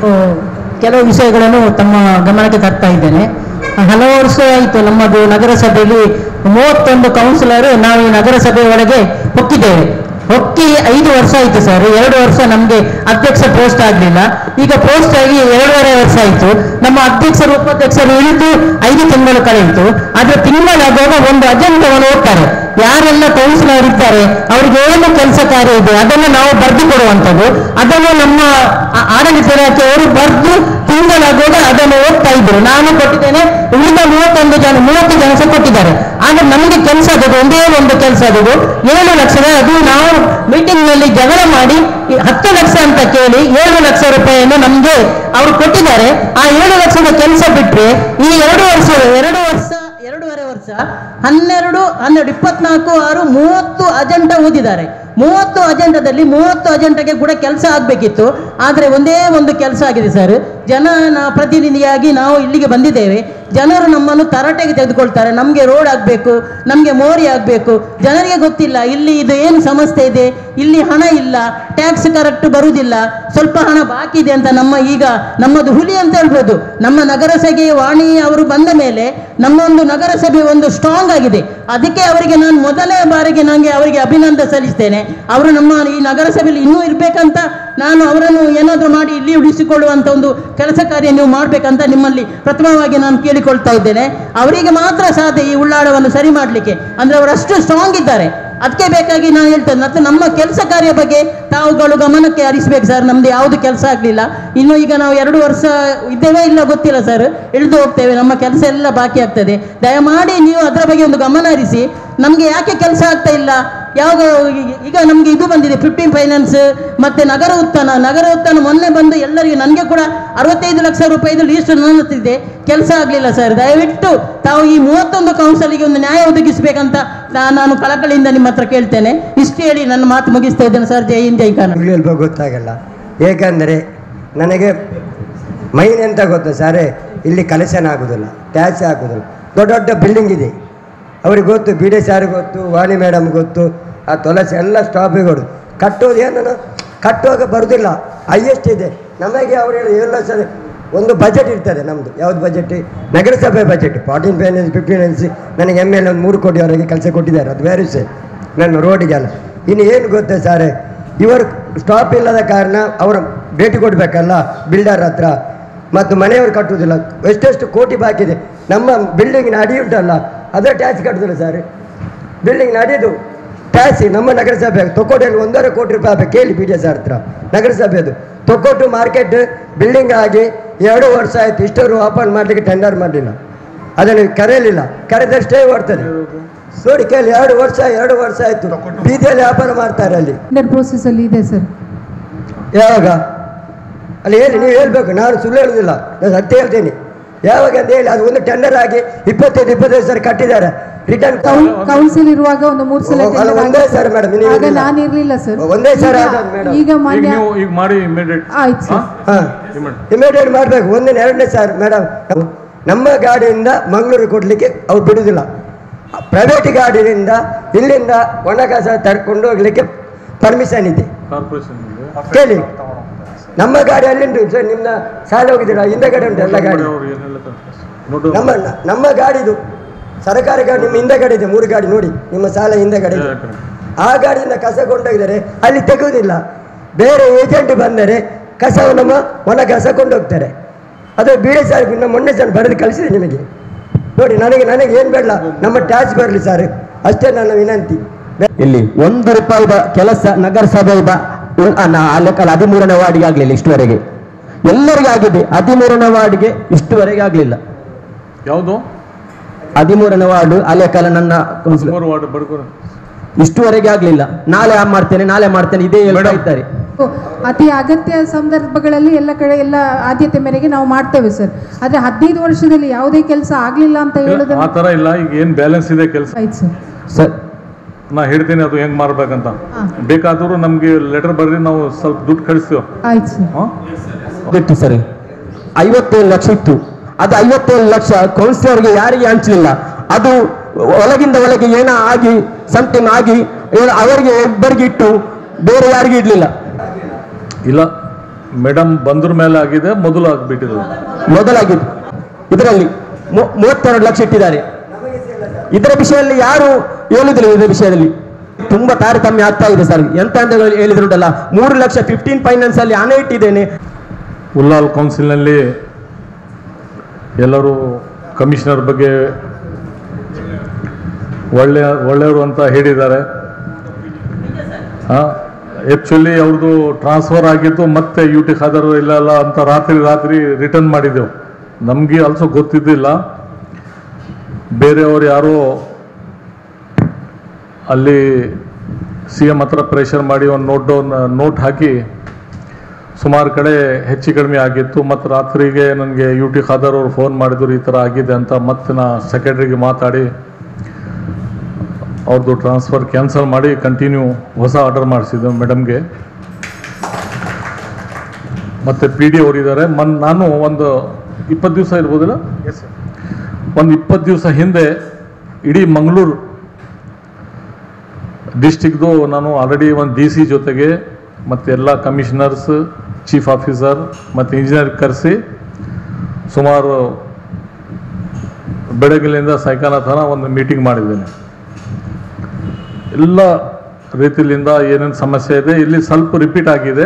ಕೆಲವು ವಿಷಯಗಳನ್ನು ತಮ್ಮ ಗಮನಕ್ಕೆ ತರ್ತಾ ಇದ್ದೇನೆ ಹಲವು ವರ್ಷ ಆಯಿತು ನಮ್ಮದು ನಗರಸಭೆಯಲ್ಲಿ ಮೂವತ್ತೊಂದು ಕೌನ್ಸಿಲರ್ ನಾವು ಈ ನಗರಸಭೆ ಒಳಗೆ ಹೊಕ್ಕಿದ್ದೇವೆ ಹೊಕ್ಕಿ ಐದು ವರ್ಷ ಆಯಿತು ಸರ್ ಎರಡು ವರ್ಷ ನಮಗೆ ಅಧ್ಯಕ್ಷ ಪೋಸ್ಟ್ ಆಗಲಿಲ್ಲ ಈಗ ಪೋಸ್ಟ್ ಆಗಿ ಎರಡೂವರೆ ವರ್ಷ ಆಯಿತು ನಮ್ಮ ಅಧ್ಯಕ್ಷರು ಉಪಾಧ್ಯಕ್ಷರು ಇಳಿದು ಐದು ತಿಂಗಳು ಕಳೆಯಿತು ಆದ್ರೆ ತಿಂಗಳಾಗುವಾಗ ಒಂದು ಅಜೆಂಡವನ್ನು ಓದ್ತಾರೆ ಯಾರೆಲ್ಲ ಕೌನ್ಸಿಲರ್ ಇದ್ದಾರೆ ಅವರಿಗೆ ಏನು ಕೆಲಸ ಕಾರ್ಯ ಇದೆ ಅದನ್ನು ನಾವು ಬರೆದು ಕೊಡುವಂಥದ್ದು ಅದನ್ನು ನಮ್ಮ ಆ- ಆಡಳಿತ ಇಲಾಖೆಯವರು ಬರೆದು ತಿಂಗಳಾಗುವಾಗ ಅದನ್ನು ಓದ್ತಾ ಇದ್ರು ನಾನು ಕೊಟ್ಟಿದ್ದೇನೆ ಉಳಿದ ಮೂವತ್ತೊಂದು ಜನ ಮೂವತ್ತು ಜನ ಸಹ ಕೊಟ್ಟಿದ್ದಾರೆ ಆದ್ರೆ ನಮಗೆ ಕೆಲಸ ಆದದ್ದು ಒಂದೇ ಒಂದು ಕೆಲಸ ಆದದ್ದು ಏಳು ಲಕ್ಷದ ಅದು ನಾವು ಮೀಟಿಂಗ್ ನಲ್ಲಿ ಜಗಳ ಮಾಡಿ ಈ ಹತ್ತು ಲಕ್ಷ ಅಂತ ಕೇಳಿ ಏಳು ಲಕ್ಷ ರೂಪಾಯಿಯನ್ನು ನಮ್ಗೆ ಅವರು ಕೊಟ್ಟಿದ್ದಾರೆ ಆ ಏಳು ಲಕ್ಷದ ಕೆಲಸ ಬಿಟ್ರೆ ಈ ಎರಡು ವರ್ಷ ಎರಡು ವರ್ಷ ಎರಡೂವರೆ ವರ್ಷ ಹನ್ನೆರಡು ಹನ್ನೆರಡು ಇಪ್ಪತ್ನಾಲ್ಕು ಆರು ಮೂವತ್ತು ಅಜೆಂಡಾ ಓದಿದ್ದಾರೆ ಮೂವತ್ತು ಅಜೆಂಡಾದಲ್ಲಿ ಮೂವತ್ತು ಅಜೆಂಡಾಗೆ ಕೂಡ ಕೆಲಸ ಆಗಬೇಕಿತ್ತು ಆದರೆ ಒಂದೇ ಒಂದು ಕೆಲಸ ಆಗಿದೆ ಸರ್ ಜನ ನಾ- ಪ್ರತಿನಿಧಿಯಾಗಿ ನಾವು ಇಲ್ಲಿಗೆ ಬಂದಿದ್ದೇವೆ ಜನರು ನಮ್ಮನ್ನು ತರಾಟೆಗೆ ತೆಗೆದುಕೊಳ್ತಾರೆ ನಮಗೆ ರೋಡ್ ಆಗಬೇಕು ನಮಗೆ ಮೋರಿ ಆಗಬೇಕು ಜನರಿಗೆ ಗೊತ್ತಿಲ್ಲ ಇಲ್ಲಿ ಇದು ಏನು ಸಮಸ್ಯೆ ಇದೆ ಇಲ್ಲಿ ಹಣ ಇಲ್ಲ ಟ್ಯಾಕ್ಸ್ ಕರೆಕ್ಟ್ ಬರುವುದಿಲ್ಲ ಸ್ವಲ್ಪ ಹಣ ಬಾಕಿ ಇದೆ ಅಂತ ನಮ್ಮ ಈಗ ನಮ್ಮದು ಹುಲಿ ಅಂತ ಹೇಳ್ಬೋದು ನಮ್ಮ ನಗರಸಭೆ ವಾಣಿ ಅವರು ಬಂದ ಮೇಲೆ ನಮ್ಮ ಒಂದು ನಗರಸಭೆ ಒಂದು ಸ್ಟ್ರಾಂಗ್ ಆಗಿದೆ ಅದಕ್ಕೆ ಅವರಿಗೆ ನಾನು ಮೊದಲೇ ಬಾರಿಗೆ ನನಗೆ ಅವರಿಗೆ ಅಭಿನಂದನೆ ಸಲ್ಲಿಸ್ತೇನೆ ಅವರು ನಮ್ಮ ಈ ನಗರಸಭೆಯಲ್ಲಿ ಇನ್ನೂ ಇರಬೇಕಂತ ನಾನು ಅವರನ್ನು ಏನಾದರೂ ಮಾಡಿ ಇಲ್ಲಿ ಉಳಿಸಿಕೊಳ್ಳುವಂಥ ಒಂದು ಕೆಲಸ ಕಾರ್ಯ ನೀವು ಮಾಡಬೇಕಂತ ನಿಮ್ಮಲ್ಲಿ ಪ್ರಥಮವಾಗಿ ನಾನು ಕೇಳಿಕೊಳ್ತಾ ಇದ್ದೇನೆ ಅವರಿಗೆ ಮಾತ್ರ ಸಾಧ್ಯ ಈ ಉಳ್ಳಾಳವನ್ನು ಸರಿ ಮಾಡಲಿಕ್ಕೆ ಅಂದರೆ ಅವರಷ್ಟು ಸ್ಟ್ರಾಂಗ್ ಇದ್ದಾರೆ ಅದಕ್ಕೆ ಬೇಕಾಗಿ ನಾನು ಹೇಳ್ತೇನೆ ಮತ್ತು ನಮ್ಮ ಕೆಲಸ ಕಾರ್ಯ ಬಗ್ಗೆ ತಾವುಗಳು ಗಮನಕ್ಕೆ ಹರಿಸ್ಬೇಕು ಸರ್ ನಮ್ದು ಯಾವುದು ಕೆಲಸ ಆಗಲಿಲ್ಲ ಇನ್ನು ಈಗ ನಾವು ಎರಡು ವರ್ಷ ಇದ್ದೇವೆ ಇಲ್ಲ ಗೊತ್ತಿಲ್ಲ ಸರ್ ಇಳಿದು ಹೋಗ್ತೇವೆ ನಮ್ಮ ಕೆಲಸ ಎಲ್ಲ ಬಾಕಿ ಆಗ್ತದೆ ದಯಮಾಡಿ ನೀವು ಅದರ ಬಗ್ಗೆ ಒಂದು ಗಮನ ಹರಿಸಿ ನಮಗೆ ಯಾಕೆ ಕೆಲಸ ಆಗ್ತಾ ಇಲ್ಲ ಯಾವಾಗ ಈ- ಈಗ ನಮಗೆ ಇದು ಬಂದಿದೆ ಫಿಫ್ಟೀನ್ ಫೈನಾನ್ಸ್ ಮತ್ತೆ ನಗರ ಉತ್ಥಾನ ನಗರ ಉತ್ಥಾನ ಮೊನ್ನೆ ಬಂದು ಎಲ್ಲರಿಗೂ ನನಗೆ ಕೂಡ ಅರವತ್ತೈದು ಲಕ್ಷ ರೂಪಾಯಿದು ಲೀಸ್ಟ್ ನನ್ನ ಹತ್ರ ಇದೆ ಕೆಲಸ ಆಗಲಿಲ್ಲ ಸರ್ ದಯವಿಟ್ಟು ತಾವು ಈ ಮೂವತ್ತೊಂದು ಕೌನ್ಸಲಿಗೆ ಒಂದು ನ್ಯಾಯ ಒದಗಿಸಬೇಕಂತ ನಾ- ನಾನು ಕಳಕಳಿಯಿಂದ ನಿಮ್ಮ ಹತ್ರ ಕೇಳ್ತೇನೆ ಇಷ್ಟು ಹೇಳಿ ನನ್ನ ಮಾತು ಮುಗಿಸ್ತಾ ಇದ್ದೇನೆ ಸರ್ ಜೈ ಹಿಂದ್ ಜೈ ಕನ್ನಡ ಹೇಳ್ಬೇಕು ಗೊತ್ತಾಗಲ್ಲ ಏಕೆಂದರೆ ನನಗೆ ಮೈನ್ ಎಂತ ಗೊತ್ತಾ ಸಾರೇ ಇಲ್ಲಿ ಕಲೆಕ್ಷನ್ ಆಗೋದಿಲ್ಲ ಟ್ಯಾಕ್ಸ್ ಆಗೋದಿಲ್ಲ ದೊಡ್ಡ ದೊಡ್ಡ ಬಿಲ್ಡಿಂಗ್ ಇದೆ ಅವ್ರಿಗೆ ಗೊತ್ತು ಬಿ ಡಿ ಸಾರ್ ಗೊತ್ತು ವಾಣಿ ಮೇಡಮ್ ಗೊತ್ತು ಆ ತುಳಸಿ ಎಲ್ಲ ಸ್ಟಾಪಿಗೆ ಕೊಡು ಕಟ್ಟೋದು ಏನೋ ಕಟ್ಟುವಾಗ ಬರುವುದಿಲ್ಲ ಹೈಯೆಸ್ಟ್ ಇದೆ ನಮಗೆ ಅವರು ಹೇಳಿ ಏಳು ಲಕ್ಷ ಒಂದು ಬಜೆಟ್ ಇರ್ತದೆ ನಮ್ಮದು ಯಾವ್ದು ಬಜೆಟ್ ನಗರಸಭೆ budget fourteen finance fifteen finance ನನಗೆ ಎಮ್ ಎಲ್ ಒಂದು ಮೂರು ಕೋಟಿವರೆಗೆ ಕೆಲಸ ಕೊಟ್ಟಿದ್ದಾರೆ ಅದು ಬೇರೆ ವಿಷಯ ನನ್ನ ರೋಡಿಗೆಲ್ಲ ಇನ್ನು ಏನು ಗೊತ್ತಾ ಸಾರೇ ಇವರು ಸ್ಟಾಪ್ ಇಲ್ಲದ ಕಾರಣ ಅವರು ಭೇಟಿ ಕೊಡಬೇಕಲ್ಲ ಬಿಲ್ಡರ್ ಹತ್ರ ಮತ್ತು ಮನೆಯವರು ಕಟ್ಟುವುದಿಲ್ಲ ಎಷ್ಟೆಷ್ಟು ಕೋಟಿ ಬಾಕಿ ಇದೆ ನಮ್ಮ ಬಿಲ್ಡಿಂಗಿನ ಅಡಿ ಉಂಟಲ್ಲ ಅದರ ಟ್ಯಾಕ್ಸ್ ಕಟ್ಟುದಿಲ್ಲ ಸರ್ ಬಿಲ್ಡಿಂಗ್ ನಡೆದು ಟ್ಯಾಕ್ಸ್ ನಮ್ಮ ನಗರಸಭೆ ತೊಕ್ಕೋಟಲ್ಲಿ ಒಂದೂವರೆ ಕೋಟಿ ರೂಪಾಯಿ ಆಗಬೇಕು ಕೇಳಿ ಬಿ ಡಿ ಎಸ್ ಹತ್ರ ನಗರಸಭೆದು ತೊಕ್ಕೋಟು ಮಾರ್ಕೆಟ್ ಬಿಲ್ಡಿಂಗ್ ಆಗಿ ಎರಡು ವರ್ಷ ಆಯಿತು ಇಷ್ಟವರು ಓಪನ್ ಮಾಡಲಿಕ್ಕೆ ಟೆಂಡರ್ ಮಾಡಲಿಲ್ಲ ಅದನ್ನು ಕರೆಯಲಿಲ್ಲ ಕರೆದಷ್ಟೇ ಓಡ್ತದೆ ನೋಡಿ ಕೇಳಿ ಎರಡು ವರ್ಷ ಎರಡು ವರ್ಷ ಆಯಿತು ಬೀದಿಯಲ್ಲಿ ವ್ಯಾಪಾರ ಮಾಡ್ತಾರೆ ಅಲ್ಲಿ ಟೆಂಡರ್ ಪ್ರೋಸೆಸ್ ಅಲ್ಲಿ ಇದೆ ಸರ್ ಯಾವಾಗ ಅಲ್ಲಿ ಹೇಳಿ ನೀವು ಹೇಳ್ಬೇಕು ನಾನು ಸುಳ್ಳು ಹೇಳುದಿಲ್ಲ ನಾನು ಸತ್ಯ ಹೇಳ್ತೇನೆ ಯಾವಾಗ ಅಂತ ಹೇಳಿ ಅದು ಒಂದು ಟೆಂಡರ್ ಆಗಿ ಇಪ್ಪತ್ತೈದು ಇಪ್ಪತ್ತೈದು ಸರ್ ಕಟ್ಟಿದ್ದಾರೆ ರಿಟರ್ನ್ ಕೌನ್ಸಿಲ್ ಇರುವಾಗ ಒಂದು ಮೂರು ಸಲ ಅಲ್ಲ, tender ಒಂದೇ ಆಗಿದೆ ಸರ್ ಮೇಡಮ್ ನೀವು ಆಗ ಇರ್ಲಿಲ್ಲ. ನಾನು ಇರ್ಲಿಲ್ಲ ಸರ್ ಒಂದೇ ಸರ್ ಈಗ- ಆದದ್ದು ಮೇಡಮ್. ಈಗ ಮಾನ್ಯ ಈಗ ಮಾಡಿ ಇಮಿಡಿಯೇಟ್ ಆಯ್ತು ಸರ್ ಇಮಿಡಿಯೇಟ್ ಮಾಡಬೇಕು ಒಂದಿನ ಎರಡನೇ ಸರ್ ಮೇಡಮ್ ನಮ್ಮ ಗಾಡಿಯಿಂದ ಮಂಗಳೂರು ಕೊಡ್ಲಿಕ್ಕೆ ಅವ್ರು ಬಿಡುದಿಲ್ಲ ಪ್ರೈವೇಟ್ ಗಾಡಿಯಿಂದ ಇಲ್ಲಿಂದ ಒಣ ಕಸ ತರ್ಕೊಂಡು ಹೋಗ್ಲಿಕ್ಕೆ ಪರ್ಮಿಷನ್ ಇದೆ ಕಾರ್ಪೊರೇಷನ್ ಕೇಳಿ ನಮ್ಮ ಗಾಡಿ ಅಲ್ಲಿಂದು ಸರ್ ನಿಮ್ಮ ಸಾಲ ಹೋಗಿದ್ದೀರಾ ಹಿಂದಗಡೆ ಉಂಟು ಎಲ್ಲ ಗಾಡಿ ನಮ್ಮ ನಮ್ಮ ಗಾಡಿದು ಸರ್ಕಾರಿ ಗಾಡಿ ನಿಮ್ಮ ಹಿಂದಗಡೆ ಇದೆ ಮೂರು ಗಾಡಿ ನೋಡಿ ನಿಮ್ಮ ಸಾಲ ಹಿಂದಗಡೆ ಇದೆ ಆ ಗಾಡಿಯಿಂದ ಕಸ ಕೊಂಡೋಗಿದ್ದಾರೆ ಅಲ್ಲಿ ತೆಗುವುದಿಲ್ಲ ಬೇರೆ ಏಜೆಂಟ್ ಬಂದರೆ ಕಸವು ನಮ್ಮ ಒಣ ಕಸ ಕೊಂಡೋಗ್ತಾರೆ ಅದು ಬೀಳೆ ಸಾರ್ ಇನ್ನು ಮೊನ್ನೆ ಸರ್ ಬರೆದು ಕಳಿಸಿದೆ ನಿಮಗೆ ನೋಡಿ ನನಗೆ ನನಗೆ ಏನು ಬೇಡ ನಮ್ಮ ಟ್ಯಾಕ್ಸ್ ಬರಲಿ ಸರ್ ಅಷ್ಟೇ ನನ್ನ ವಿನಂತಿ ಇಲ್ಲಿ ಒಂದು ರೂಪಾಯಿದ ಕೆಲಸ ನಗರಸಭೆಯಿಂದ ಉ- ಆ, ನಾ- ಅಲ್ಲಕ್ಕಲ್ಲ ಹದಿಮೂರನೇ ವಾರ್ಡಿಗೆ ಆಗಲಿಲ್ಲ ಇಷ್ಟುವರೆಗೆ ಎಲ್ಲರಿಗೆ ಆಗಿದೆ ಹದಿಮೂರನೇ ವಾರ್ಡ್ಗೆ ಇಷ್ಟುವರೆಗೆ ಆಗಲಿಲ್ಲ ಯಾವುದು ಹದಿಮೂರನೇ ವಾರ್ಡ್ ಅಲೆಕಾಲ ನನ್ನ ಕೌನ್ಸಿಲರ್ ಮೂರು ವಾರ್ಡ್ ಬಡ್ಕೋರು ಇಷ್ಟುವರೆಗೆ ಆಗಲಿಲ್ಲ ನಾಳೆ ಮಾಡ್ತೇನೆ ನಾಳೆ ಮಾಡ್ತೇನೆ ಇದೇ ಹೇಳ್ತಾ ಇದ್ದಾರೆ ಅತಿ ಅಗತ್ಯ ಸಂದರ್ಭಗಳಲ್ಲಿ ಎಲ್ಲ ಕಡೆ ಎಲ್ಲ ಆದ್ಯತೆ ಮೇರೆಗೆ ನಾವು ಮಾಡ್ತೇವೆ ಸರ್ ಆದ್ರೆ ಹದಿನೈದು ವರ್ಷದಲ್ಲಿ ಯಾವುದೇ ಕೆಲಸ ಆಗ್ಲಿಲ್ಲ ಅಂತ ಹೇಳೋದು ಆ ಥರ ಇಲ್ಲ ಈಗ ಏನು ಬ್ಯಾಲೆನ್ಸ್ ಇದೆ ಕೆಲಸ ಆಯ್ತು ಸರ್ ಸರ್ ನಾ ಹೇಳ್ತೀನಿ ಅದು ಹೆಂಗ್ ಮಾಡ್ಬೇಕಂತ ಬೇಕಾದರೂ ನಮ್ಗೆ ಲೆಟರ್ ಬರ್ರಿ ನಾವು ಸ್ವಲ್ಪ ದುಡ್ಡು ಕಳಿಸ್ತೀವಿ ಆಯ್ತು ಸರ್ ಇತ್ತು ಸರ್ ಐವತ್ತೇಳು ಲಕ್ಷ ಇತ್ತು ಅದು ಐವತ್ತೇಳು ಲಕ್ಷ ಕೌನ್ಸಿಲರ್ಗೆ ಯಾರಿಗೆ ಹಂಚಲಿಲ್ಲ ಅದು ಒಳಗಿಂದ ಒಳಗೆ ಏನ ಆಗಿ ಸಮಥಿಂಗ್ ಆಗಿ ಏನೋ ಅವರಿಗೆ ಒಬ್ಬರಿಗೆ ಇಟ್ಟು ಬೇರೆ ಯಾರಿಗೆ ಇಡ್ಲಿಲ್ಲ ಇಲ್ಲ ಮೇಡಮ್ ಬಂದ್ರ ಮೇಲೆ ಆಗಿದೆ ಮೊದಲು ಆಗ್ಬಿಟ್ಟಿದ್ರು ಮೊದಲಾಗಿದ್ದು ಇದರಲ್ಲಿ ಮೂ- ಮೂವತ್ತೆರಡು ಲಕ್ಷ ಇಟ್ಟಿದ್ದಾರೆ ಇದರ ವಿಷಯದಲ್ಲಿ ಯಾರು ಹೇಳುದಿಲ್ಲ ಇದರ ವಿಷಯದಲ್ಲಿ ತುಂಬಾ ತಾರತಮ್ಯ ಆಗ್ತಾ ಇದೆ ಸರ್ ಎಂತ ಅಂತ ಹೇಳಿದ್ರುಂಟಲ್ಲ ಮೂರು ಲಕ್ಷ ಫಿಫ್ಟೀನ್ ಫೈನಾನ್ಸ್ ಅಲ್ಲಿ ಹಣ ಇಟ್ಟಿದ್ದೇನೆ ಉಲ್ಲಾಲ್ ಕೌನ್ಸಿಲ್ನಲ್ಲಿ ಎಲ್ಲರೂ ಕಮಿಷನರ್ ಬಗ್ಗೆ ಒಳ್ಳೆ ಒಳ್ಳೆಯವರು ಅಂತ ಹೇಳಿದ್ದಾರೆ ಆ್ಯಕ್ಚುಲಿ ಅವ್ರದ್ದು ಟ್ರಾನ್ಸ್ಫರ್ ಆಗಿದ್ದು ಮತ್ತೆ ಯು ಟಿ ಖಾದರ್ ಇಲ್ಲ ಇಲ್ಲ ಅಂತ ರಾತ್ರಿ ರಾತ್ರಿ ರಿಟರ್ನ್ ಮಾಡಿದ್ದೆವು ನಮಗೆ ಆಲ್ಸೋ ಗೊತ್ತಿದ್ದಿಲ್ಲ ಬೇರೆಯವರು ಯಾರೋ ಅಲ್ಲಿ ಸಿ ಎಂ ಹತ್ರ ಪ್ರೆಷರ್ ಮಾಡಿ ಒಂದು ನೋಟ್ ಡೌನ್ ನೋಟ್ ಹಾಕಿ ಸುಮಾರು ಕಡೆ ಹೆಚ್ಚು ಕಡಿಮೆ ಆಗಿತ್ತು ಮತ್ತು ರಾತ್ರಿಗೆ ನನಗೆ ಯು ಟಿ ಖಾದರ್ ಅವರು ಫೋನ್ ಮಾಡಿದ್ರು ಈ ಥರ ಆಗಿದೆ ಅಂತ ಮತ್ತೆ ನಾ ಸೆಕ್ರೆಟ್ರಿಗೆ ಮಾತಾಡಿ ಅವ್ರದ್ದು ಟ್ರಾನ್ಸ್ಫರ್ ಕ್ಯಾನ್ಸಲ್ ಮಾಡಿ ಕಂಟಿನ್ಯೂ ಹೊಸ ಆರ್ಡರ್ ಮಾಡಿಸಿದ್ದು ಮೇಡಮ್ಗೆ ಮತ್ತು ಪಿ ಡಿ ಅವರಿದ್ದಾರೆ ಮನ್ ನಾನು ಒಂದು ಇಪ್ಪತ್ತು ದಿವಸ ಇರ್ಬೋದಿಲ್ಲ ಒಂದು ಇಪ್ಪತ್ತು ದಿವಸ ಹಿಂದೆ ಇಡೀ ಮಂಗಳೂರು ಡಿಸ್ಟಿಕ್ದು ನಾನು ಆಲ್ರೆಡಿ ಒಂದು ಡಿ ಸಿ ಜೊತೆಗೆ ಮತ್ತು ಎಲ್ಲ ಕಮಿಷನರ್ಸ್ ಚೀಫ್ ಆಫೀಸರ್ ಮತ್ತು ಇಂಜಿನಿಯರ್ ಕರೆಸಿ ಸುಮಾರು ಬೆಳಗ್ಗೆಲಿಂದ ಸಾಯಂಕಾಲ ತನಕ ಒಂದು ಮೀಟಿಂಗ್ ಮಾಡಿದ್ದೇನೆ ಎಲ್ಲ ರೀತಿಲಿಂದ ಏನೇನು ಸಮಸ್ಯೆ ಇದೆ ಇಲ್ಲಿ ಸ್ವಲ್ಪ ರಿಪೀಟ್ ಆಗಿದೆ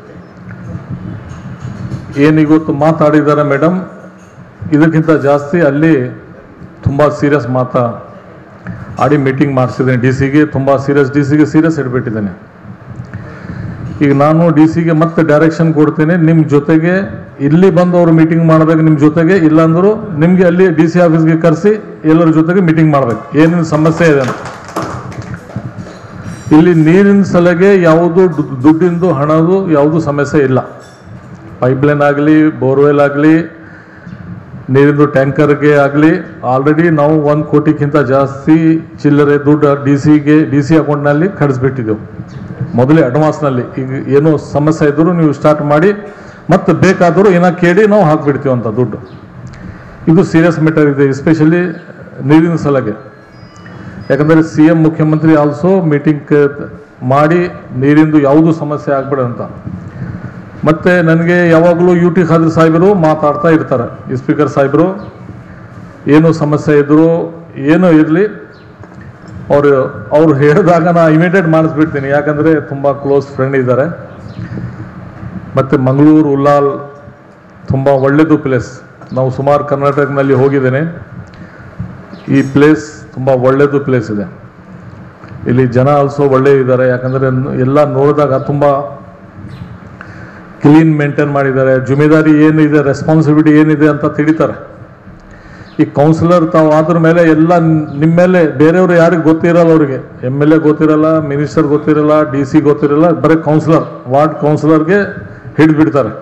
ಏನಿವತ್ತು ಮಾತಾಡಿದ್ದಾರೆ ಮೇಡಮ್ ಇದಕ್ಕಿಂತ ಜಾಸ್ತಿ ಅಲ್ಲಿ ತುಂಬ ಸೀರಿಯಸ್ ಮಾತಾ ಆಡಿ ಮೀಟಿಂಗ್ ಮಾಡಿಸಿದ್ದೇನೆ ಡಿ ಸಿಗೆ ತುಂಬ ಸೀರಿಯಸ್ ಡಿ ಸಿಗೆ ಸೀರಿಯಸ್ ಇಟ್ಬಿಟ್ಟಿದ್ದೇನೆ ಈಗ ನಾನು ಡಿ ಸಿಗೆ ಮತ್ತೆ ಡೈರೆಕ್ಷನ್ ಕೊಡ್ತೀನಿ ನಿಮ್ಮ ಜೊತೆಗೆ ಇಲ್ಲಿ ಬಂದು ಅವರು ಮೀಟಿಂಗ್ ಮಾಡಬೇಕು ನಿಮ್ಮ ಜೊತೆಗೆ ಇಲ್ಲಾಂದ್ರೂ ನಿಮಗೆ ಅಲ್ಲಿ ಡಿ ಸಿ ಆಫೀಸ್ಗೆ ಕರೆಸಿ ಎಲ್ಲರ ಜೊತೆಗೆ ಮೀಟಿಂಗ್ ಮಾಡಬೇಕು ಏನೇನು ಸಮಸ್ಯೆ ಇದೆ ಅಂತ ಇಲ್ಲಿ ನೀರಿನ ಸಲಗೆ ಯಾವುದು ದು- ದುಡ್ಡಿಂದು ಹಣದು ಯಾವುದು ಸಮಸ್ಯೆ ಇಲ್ಲ ಪೈಪ್ಲೈನ್ ಆಗಲಿ ಬೋರ್ವೆಲ್ ಆಗಲಿ ನೀರಿಂದು ಟ್ಯಾಂಕರ್ಗೆ ಆಗಲಿ ಆಲ್ರೆಡಿ ನಾವು ಒಂದು ಕೋಟಿಗಿಂತ ಜಾಸ್ತಿ ಚಿಲ್ಲರೆ ದುಡ್ಡು ಡಿ ಸಿಗೆ ಡಿ ಸಿ ಅಕೌಂಟ್ನಲ್ಲಿ ಕಳಿಸ್ಬಿಟ್ಟಿದ್ದೆವು ಮೊದಲೇ ಅಡ್ವಾನ್ಸ್ನಲ್ಲಿ ಈಗ ಏನೋ ಸಮಸ್ಯೆ ಇದ್ದರೂ ನೀವು ಸ್ಟಾರ್ಟ್ ಮಾಡಿ ಮತ್ತೆ ಬೇಕಾದರೂ ಏನೋ ಕೇಳಿ ನಾವು ಹಾಕ್ಬಿಡ್ತೀವಿ ಅಂತ ದುಡ್ಡು ಇದು ಸೀರಿಯಸ್ ಮ್ಯಾಟರ್ ಇದೆ ಎಸ್ಪೆಷಲಿ ನೀರಿನ ಸಲಗೆ ಯಾಕಂದರೆ ಸಿ ಎಂ ಮುಖ್ಯಮಂತ್ರಿ ಆಲ್ಸೋ ಮೀಟಿಂಗ್ ಮಾಡಿ ನೀರಿಂದು ಯಾವುದು ಸಮಸ್ಯೆ ಆಗ್ಬೇಡ ಅಂತ ಮತ್ತೆ ನನಗೆ ಯಾವಾಗಲೂ ಯು ಟಿ ಖಾದರ್ ಸಾಹೇಬರು ಮಾತಾಡ್ತಾ ಇರ್ತಾರೆ ಈ ಸ್ಪೀಕರ್ ಸಾಹೇಬರು ಏನು ಸಮಸ್ಯೆ ಇದ್ರು ಏನೋ ಇರಲಿ ಅವರು ಅವ್ರು ಹೇಳಿದಾಗ ನಾ ಇಮಿಡಿಯೇಟ್ ಮಾಡಿಸ್ಬಿಡ್ತೀನಿ ಯಾಕಂದರೆ ತುಂಬ ಕ್ಲೋಸ್ ಫ್ರೆಂಡ್ ಇದ್ದಾರೆ ಮತ್ತು ಮಂಗಳೂರು ಉಲ್ಲಾಲ್ ತುಂಬ ಒಳ್ಳೆಯದು ಪ್ಲೇಸ್ ನಾವು ಸುಮಾರು ಕರ್ನಾಟಕನಲ್ಲಿ ಹೋಗಿದ್ದೇನೆ ಈ ಪ್ಲೇಸ್ ತುಂಬ ಒಳ್ಳೆಯದು ಪ್ಲೇಸ್ ಇದೆ ಇಲ್ಲಿ ಜನ ಆಲ್ಸೋ ಒಳ್ಳೆ ಇದ್ದಾರೆ ಯಾಕಂದರೆ ಎಲ್ಲ ನೋಡಿದಾಗ ತುಂಬ ಕ್ಲೀನ್ ಮೇಂಟೈನ್ ಮಾಡಿದ್ದಾರೆ ಜುಮೇದಾರಿ ಏನಿದೆ ರೆಸ್ಪಾನ್ಸಿಬಿಲಿಟಿ ಏನಿದೆ ಅಂತ ತಿಳಿತಾರೆ ಈ ಕೌನ್ಸಿಲರ್ ತಾವು ಆದ್ರ ಮೇಲೆ ಎಲ್ಲ ನಿಮ್ಮ ಮೇಲೆ ಬೇರೆಯವರು ಯಾರಿಗೆ ಗೊತ್ತಿರಲ್ಲ ಅವರಿಗೆ ಎಮ್ ಎಲ್ ಎ ಗೊತ್ತಿರಲ್ಲ ಮಿನಿಸ್ಟರ್ ಗೊತ್ತಿರಲ್ಲ ಡಿ ಸಿ ಗೊತ್ತಿರಲ್ಲ ಬರೀ ಕೌನ್ಸಿಲರ್ ವಾರ್ಡ್ ಕೌನ್ಸಿಲರ್ಗೆ ಹಿಡಿದ್ಬಿಡ್ತಾರೆ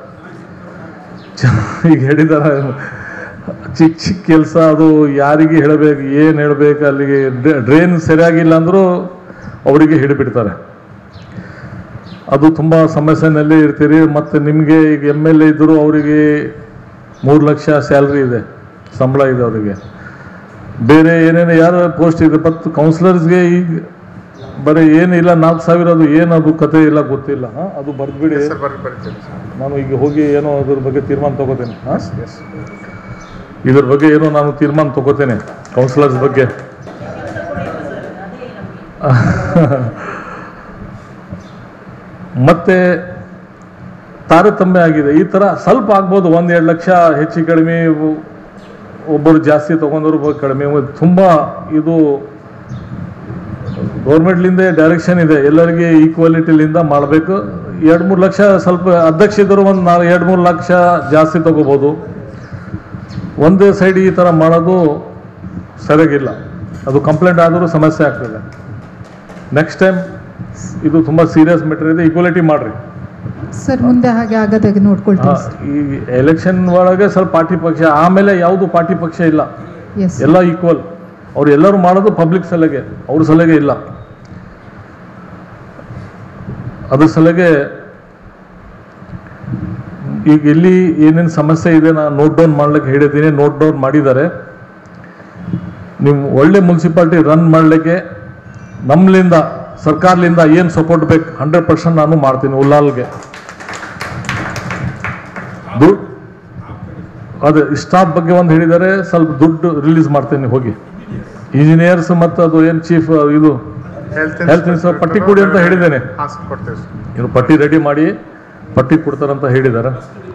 ಈಗ ಹೇಳಿದ್ದಾರೆ ಚಿಕ್ಕ ಚಿಕ್ಕ ಕೆಲಸ ಅದು ಯಾರಿಗೆ ಹೇಳಬೇಕು ಏನು ಹೇಳಬೇಕು ಅಲ್ಲಿಗೆ ಡ್ರೈನ್ ಸರಿಯಾಗಿಲ್ಲ ಅಂದರೂ ಅವರಿಗೆ ಹಿಡಿಬಿಡ್ತಾರೆ ಅದು ತುಂಬ ಸಮಸ್ಯೆನಲ್ಲಿ ಇರ್ತೀರಿ ಮತ್ತು ನಿಮಗೆ ಈಗ ಎಮ್ ಎಲ್ ಎ ಇದ್ದರೂ ಅವರಿಗೆ ಮೂರು ಲಕ್ಷ ಸ್ಯಾಲ್ರಿ ಇದೆ ಸಂಬಳ ಇದೆ ಅವರಿಗೆ ಬೇರೆ ಏನೇನು ಯಾರು ಪೋಸ್ಟ್ ಇದೆ ಮತ್ತು ಕೌನ್ಸಿಲರ್ಸ್ಗೆ ಈಗ ಬರೀ ಏನಿಲ್ಲ ನಾಲ್ಕು ಸಾವಿರ ಅದು ಏನು ಅದು ಕತೆ ಇಲ್ಲ ಗೊತ್ತಿಲ್ಲ ಹಾಂ ಅದು ಬರ್ದ್ಬಿಡಿ ನಾನು ಈಗ ಹೋಗಿ ಏನೋ ಅದ್ರ ಬಗ್ಗೆ ತೀರ್ಮಾನ ತಗೋತೇನೆ ಹಾಂ ಇದ್ರ ಬಗ್ಗೆ ಏನೋ ನಾನು ತೀರ್ಮಾನ ತಗೋತೇನೆ ಕೌನ್ಸಿಲರ್ಸ್ ಬಗ್ಗೆ ಮತ್ತೆ ತಾರತಮ್ಯ ಆಗಿದೆ ಈ ಥರ ಸ್ವಲ್ಪ ಆಗ್ಬೋದು ಒಂದು ಎರಡು ಲಕ್ಷ ಹೆಚ್ಚು ಕಡಿಮೆ ಒ- ಒಬ್ಬರು ಜಾಸ್ತಿ ತಗೊಂಡವ್ರು ಒಬ್ಬರು ಕಡಿಮೆ ತುಂಬ ಇದು ಗೌರ್ಮೆಂಟ್ಲಿಂದ ಡೈರೆಕ್ಷನ್ ಇದೆ ಎಲ್ಲರಿಗೆ ಈಕ್ವಾಲಿಟಿಲಿಂದ ಮಾಡಬೇಕು ಎರಡು ಮೂರು ಲಕ್ಷ ಸ್ವಲ್ಪ ಅಧ್ಯಕ್ಷ ಇದ್ದರು ಒಂದು ನಾಲ್ಕು ಎರಡು ಮೂರು ಲಕ್ಷ ಜಾಸ್ತಿ ತಗೋಬೋದು ಒಂದೇ ಸೈಡ್ ಈ ಥರ ಮಾಡೋದು ಸರಿಯಾಗಿಲ್ಲ ಅದು ಕಂಪ್ಲೇಂಟ್ ಆದರೂ ಸಮಸ್ಯೆ ಆಗ್ತದೆ ನೆಕ್ಸ್ಟ್ ಟೈಮ್ ಇದು ತುಂಬ ಸೀರಿಯಸ್ ಮ್ಯಾಟರ್ ಇದೆ ಈಕ್ವಾಲಿಟಿ ಮಾಡಿರಿ ಸರ್ ಮುಂದೆ ಹಾಗೆ ಆಗದಾಗೆ ನೋಡ್ಕೊಳ್ತೀವಿ ಸರ್ ಈ ಎಲೆಕ್ಷನ್ ಒಳಗೆ ಸ್ವಲ್ಪ ಪಾರ್ಟಿ ಪಕ್ಷ ಆಮೇಲೆ ಯಾವುದು ಪಾರ್ಟಿ ಪಕ್ಷ ಇಲ್ಲ Yes. ಎಲ್ಲ ಈಕ್ವಲ್ ಅವ್ರು ಎಲ್ಲರೂ ಮಾಡೋದು ಪಬ್ಲಿಕ್ ಸಲಹೆಗೆ ಅವ್ರ ಸಲಹೆಗೆ ಇಲ್ಲ ಅದ್ರ ಸಲಹೆಗೆ ಈಗ ಇಲ್ಲಿ ಏನೇನು ಸಮಸ್ಯೆ ಇದೆ ನಾನು ನೋಟ್ ಡೌನ್ ಮಾಡ್ಲಿಕ್ಕೆ ಹೇಳಿದ್ದೀನಿ ನೋಟ್ ಡೌನ್ ಮಾಡಿದ್ದಾರೆ ನೀವು ಒಳ್ಳೆ ಮುನ್ಸಿಪಾಲ್ಟಿ ರನ್ ಮಾಡಲಿಕ್ಕೆ ನಮ್ಮಲಿಂದ ಸರ್ಕಾರದಿಂದ ಏನು ಸಪೋರ್ಟ್ ಬೇಕು ಹಂಡ್ರೆಡ್ ಪರ್ಸೆಂಟ್ ನಾನು ಮಾಡ್ತೀನಿ ಉಲ್ಲಾಲ್ಗೆ ದುಡ್ಡು ಅದೇ ಸ್ಟಾಫ್ ಬಗ್ಗೆ ಒಂದು ಹೇಳಿದ್ದಾರೆ ಸ್ವಲ್ಪ ದುಡ್ಡು ರಿಲೀಸ್ ಮಾಡ್ತೀನಿ ಹೋಗಿ ಇಂಜಿನಿಯರ್ಸ್ ಮತ್ತು ಅದು ಏನು ಚೀಫ್ ಇದು ಹೆಲ್ತ್ ಇನ್ಸ್ಪೆಕ್ಟರ್ ಪಟ್ಟಿ ಕೊಡಿ ಅಂತ ಹೇಳಿದ್ದೇನೆ ಹಾಂ ಸರ್ ಕೊಡ್ತೇವೆ ಸರ್ ಇನ್ನು ಪಟ್ಟಿ ರೆಡಿ ಮಾಡಿ ಪಟ್ಟಿ ಕೊಡ್ತಾರಂತ ಹೇಳಿದ್ದಾರೆ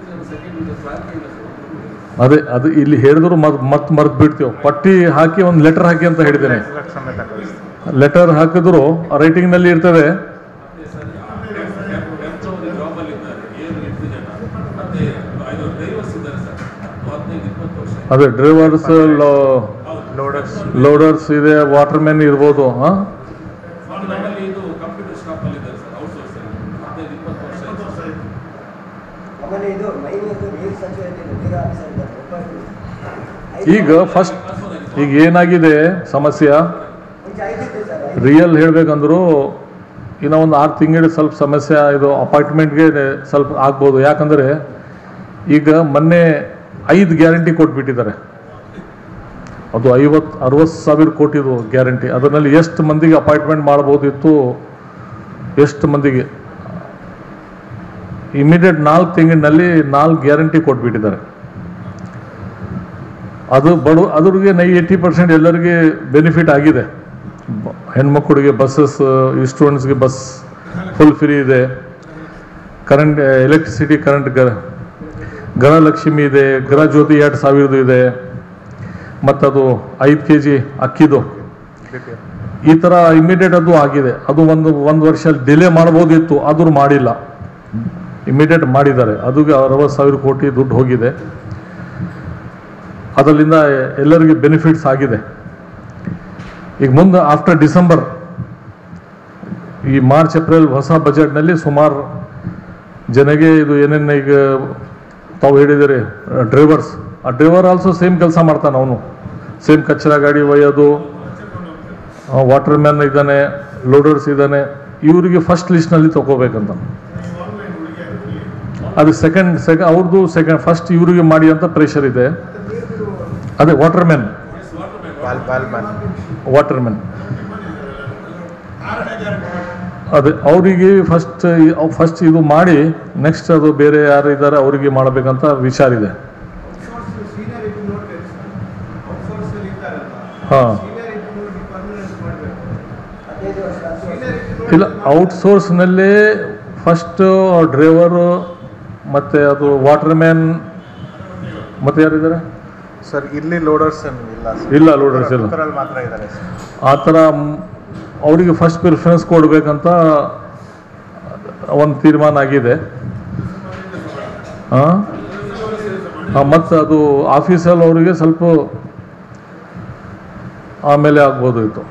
ಅದೇ ಅದು ಇಲ್ಲಿ ಹೇಳಿದ್ರು ಮತ್ ಮತ್ ಮರ್ತ್ ಬಿಡ್ತೀವಿ ಪಟ್ಟಿ ಹಾಕಿ ಒಂದು ಲೆಟರ್ ಹಾಕಿ ಅಂತ ಹೇಳಿದ್ದೇನೆ ಸಮೇತ ಕಳಿಸ್ತೀನಿ ಲೆಟರ್ ಹಾಕಿದ್ರು ರೈಟಿಂಗ್ ನಲ್ಲಿ ಇರ್ತದೆ ಅದೇ ಡ್ರೈವರ್ಸ್ ಲೋಡರ್ಸ್ ಲೋಡರ್ಸ್ ಇದೆ ವಾಟರ್ ಮ್ಯಾನ್ ಇರ್ಬೋದು ಹಾ ಆಮೇಲೆ ಇದು ಮೈನಿಂದು ನೀರು ಸಚಿವತೆ ನೀರು ಆಫೀಸರ್ ಇದ್ದಾರೆ. ಒಬ್ಬ ಈಗ ಫಸ್ಟ್ ಈಗ ಏನಾಗಿದೆ ಸಮಸ್ಯೆ ಮುಂಚೆ ಐದಿತ್ತು ಸರ್ ರಿಯಲ್ ಹೇಳ್ಬೇಕಂದ್ರು ಇನ್ನು ಒಂದು ಆರು ತಿಂಗಳ ಸ್ವಲ್ಪ ಸಮಸ್ಯೆ ಇದು ಅಪಾರ್ಟ್ಮೆಂಟ್ಗೆ ಸ್ವಲ್ಪ ಆಗ್ಬೋದು ಯಾಕಂದರೆ ಈಗ ಮೊನ್ನೆ ಐದು ಗ್ಯಾರಂಟಿ ಕೊಟ್ಬಿಟ್ಟಿದ್ದಾರೆ ಅದು ಐವತ್ತು ಅರವತ್ತು ಸಾವಿರ ಕೋಟಿದು ಗ್ಯಾರಂಟಿ ಅದರಲ್ಲಿ ಎಷ್ಟು ಮಂದಿಗೆ ಅಪಾಯಿಂಟ್ಮೆಂಟ್ ಮಾಡ್ಬೋದಿತ್ತು ಎಷ್ಟು ಮಂದಿಗೆ ಇಮಿಡಿಯೇಟ್ ನಾಲ್ಕು ತಿಂಗಳಿನಲ್ಲಿ ನಾಲ್ಕು ಗ್ಯಾರಂಟಿ ಕೊಟ್ಬಿಟ್ಟಿದ್ದಾರೆ ಅದು ಬಡ ಅದ್ರಿಗೆ ನೈ ಏಯ್ಟಿ ಪರ್ಸೆಂಟ್ ಎಲ್ಲರಿಗೆ ಬೆನಿಫಿಟ್ ಆಗಿದೆ ಬ- ಹೆಣ್ಮಕ್ಳಿಗೆ ಬಸ್ಸಸ್ ಸ್ಟೂಡೆಂಟ್ಸ್ಗೆ ಬಸ್ ಫುಲ್ ಫ್ರೀ ಇದೆ ಕರೆಂಟ್ ಎಲೆಕ್ಟ್ರಿಸಿಟಿ ಕರೆಂಟ್ ಗೃಹ ಗೃಹಲಕ್ಷ್ಮಿ ಇದೆ ಗೃಹ ಜ್ಯೋತಿ ಎರಡು ಸಾವಿರದ್ದು ಇದೆ ಮತ್ತದು ಐದು ಕೆ ಜಿ ಅಕ್ಕಿದು ಈ ಥರ ಇಮಿಡಿಯೇಟ್ ಅದು ಆಗಿದೆ ಅದು ಒಂದು ಒಂದು ವರ್ಷ ಡಿಲೇ ಮಾಡ್ಬೋದಿತ್ತು ಆದರೂ ಮಾಡಿಲ್ಲ ಇಮಿಡಿಯೇಟ್ ಮಾಡಿದ್ದಾರೆ ಅದು ಅರವತ್ತು ಸಾವಿರ ಕೋಟಿ ದುಡ್ಡು ಹೋಗಿದೆ ಅದರಿಂದ ಎಲ್ಲರಿಗೆ ಬೆನಿಫಿಟ್ಸ್ ಆಗಿದೆ ಈಗ ಮುಂದೆ ಆಫ್ಟರ್ ಡಿಸೆಂಬರ್ ಈ ಮಾರ್ಚ್ ಏಪ್ರಿಲ್ ಹೊಸ ಬಜೆಟ್ನಲ್ಲಿ ಸುಮಾರು ಜನಗೆ ಇದು ಏನೇನು ಈಗ ತಾವು ಹೇಳಿದಿರಿ ಡ್ರೈವರ್ಸ್ ಆ ಡ್ರೈವರ್ ಆಲ್ಸೋ ಸೇಮ್ ಕೆಲಸ ಮಾಡ್ತಾನೆ ಅವನು ಸೇಮ್ ಕಚ್ಚರ ಗಾಡಿ ಒಯ್ಯೋದು ವಾಟರ್ ಮ್ಯಾನ್ ಇದ್ದಾನೆ ಲೋಡರ್ಸ್ ಇದ್ದಾನೆ ಇವರಿಗೆ ಫಸ್ಟ್ ಲಿಸ್ಟ್ನಲ್ಲಿ ತಗೋಬೇಕಂತ ಅದು ಸೆಕೆಂಡ್ ಸೆಕೆಂಡ್ ಅವ್ರದ್ದು ಸೆಕೆಂಡ್ ಫಸ್ಟ್ ಇವರಿಗೆ ಮಾಡಿ ಅಂತ ಪ್ರೆಷರ್ ಇದೆ ಅದೇ water man ball ball ball water man ಅದೇ ಅವರಿಗೆ ಫಸ್ಟ್ ಫಸ್ಟ್ ಇದು ಮಾಡಿ ನೆಕ್ಸ್ಟ್ ಅದು ಬೇರೆ ಯಾರು ಇದ್ದಾರೆ ಅವರಿಗೆ ಮಾಡಬೇಕಂತ ವಿಚಾರ ಇದೆ ಹಾಂ ಇಲ್ಲ ಔಟ್ಸೋರ್ಸ್ನಲ್ಲೇ ಫಸ್ಟ್ ಡ್ರೈವರು ಮತ್ತು ಅದು ವಾಟರ್ ಮ್ಯಾನ್ ಮತ್ತು ಯಾರಿದ್ದಾರೆ ಸರ್ ಇಲ್ಲಿ ಲೋಡರ್ಸ್ ಇಲ್ಲ ಸರ್ ಇಲ್ಲ loaders ಇಲ್ಲ. ಉತ್ತರಲ್ಲಿ ಮಾತ್ರ ಇದ್ದಾರೆ ಸರ್ ಆ ಥರ ಮ್- ಅವರಿಗೆ ಫಸ್ಟ್ ಪ್ರಿಫರೆನ್ಸ್ ಕೊಡಬೇಕಂತ ಒಂದು ತೀರ್ಮಾನ ಆಗಿದೆ ಹಾಂ ಮತ್ತು ಅದು ಆಫೀಸಲ್ಲಿ ಅವರಿಗೆ ಸ್ವಲ್ಪ ಆಮೇಲೆ ಆಗ್ಬೋದು ಇತ್ತು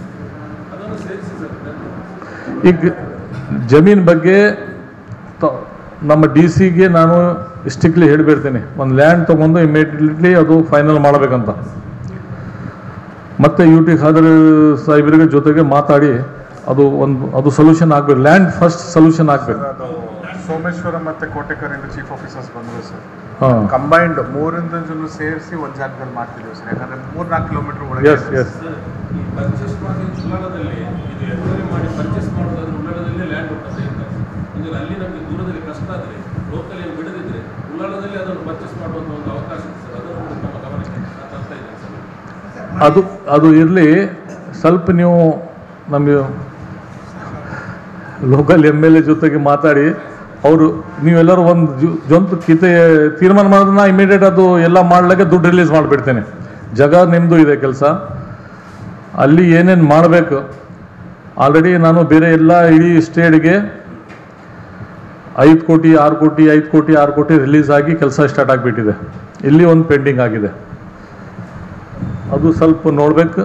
ಈಗ ಜಮೀನ್ ಬಗ್ಗೆ ತ- ನಮ್ಮ ಡಿ ಸಿಗೆ ನಾನು ಸ್ಟ್ರಿಕ್ಟ್ಲಿ ಹೇಳಿಬಿಡ್ತೀನಿ ಒಂದು ಲ್ಯಾಂಡ್ ತೊಗೊಂಡು ಇಮಿಡಿಯೇಟ್ಲಿ ಅದು ಫೈನಲ್ ಮಾಡಬೇಕಂತ ಮತ್ತೆ ಯು ಟಿ ಖಾದರ್ ಸಾಹೇಬರಿಗೆ ಜೊತೆಗೆ ಮಾತಾಡಿ ಅದು ಒಂದು ಅದು ಸೊಲ್ಯೂಷನ್ ಆಗ್ಬೇಕು ಲ್ಯಾಂಡ್ ಫಸ್ಟ್ ಸೊಲ್ಯೂಷನ್ ಆಗ್ಬೇಕು ಅದು ಸೋಮೇಶ್ವರ ಮತ್ತೆ ಕೋಟೆಕರಿಂದ ಚೀಫ್ ಆಫೀಸರ್ಸ್ ಬಂದರು ಸರ್ ಹಾಂ ಕಂಬೈನ್ಡ್ ಮೂರಿಂದ ಜನ ಸೇರಿಸಿ ಒಂದು ಜಾಗದಲ್ಲಿ ಮಾಡ್ತಿದ್ದೀವಿ ಸರ್ ಯಾಕಂದ್ರೆ ಮೂರ್ನಾಲ್ಕು ಕಿಲೋಮೀಟರ್ ಒಳಗೆ ಎಸ್ ಎಸ್ ಪರ್ಚೇಸ್ ಮಾಡಿ ಉಳ್ಳಾಳದಲ್ಲಿ ಇದು ಎನ್ಕ್ವೈರಿ ಮಾಡಿ ಪರ್ಚೇಸ್ ಮಾಡೋದಾದ್ರೆ ಉಳ್ಳಾಳದಲ್ಲೇ ಲ್ಯಾಂಡ್ ಹೋಗ್ತದೆ ಅಂತ ಅಂದ್ರೆ ಅಲ್ಲಿ ನಮಗೆ ದೂರದಲ್ಲಿ ಕಷ್ಟ ಆದರೆ ಲೋಕಲ್ ಏನು ಬಿಡದಿದ್ರೆ ಉಳ್ಳಾಳದಲ್ಲಿ ಅದನ್ನು ಪರ್ಚೇಸ್ ಮಾಡುವಂಥ ಒಂದು ಅವಕಾಶ ಇದೆ ಸರ್ ಅದನ್ನು ಕೂಡ ನಮ್ಮ ಗಮನಕ್ಕೆ ನಾನು ತರ್ತಾ ಇದ್ದೇನೆ ಸರ್ ಅದು ಅದು ಇರಲಿ ಸ್ವಲ್ಪ ನೀವು ನಮಗೆ ಲೋಕಲ್ ಎಮ್ ಎಲ್ ಎ ಜೊತೆಗೆ ಮಾತಾಡಿ ಅವರು ನೀವೆಲ್ಲರೂ ಒಂದು ಜು- ಜೊಂತು ಕಿತೆ ತೀರ್ಮಾನ ಮಾಡಿದ್ರೆ ನಾ ಇಮಿಡಿಯೇಟ್ ಅದು ಎಲ್ಲ ಮಾಡ್ಲಿಕ್ಕೆ ದುಡ್ಡು ರಿಲೀಸ್ ಮಾಡಿಬಿಡ್ತೇನೆ ಜಾಗ ನಿಮ್ಮದು ಇದೆ ಕೆಲಸ ಅಲ್ಲಿ ಏನೇನು ಮಾಡಬೇಕು ಆಲ್ರೆಡಿ ನಾನು ಬೇರೆ ಎಲ್ಲ ಇಡೀ ಸ್ಟೇಟ್ಗೆ ಐದು ಕೋಟಿ ಆರು ಕೋಟಿ ಐದು ಕೋಟಿ ಆರು ಕೋಟಿ ರಿಲೀಸ್ ಆಗಿ ಕೆಲಸ ಸ್ಟಾರ್ಟ್ ಆಗಿಬಿಟ್ಟಿದೆ ಇಲ್ಲಿ ಒಂದು ಪೆಂಡಿಂಗ್ ಆಗಿದೆ ಅದು ಸ್ವಲ್ಪ ನೋಡ್ಬೇಕು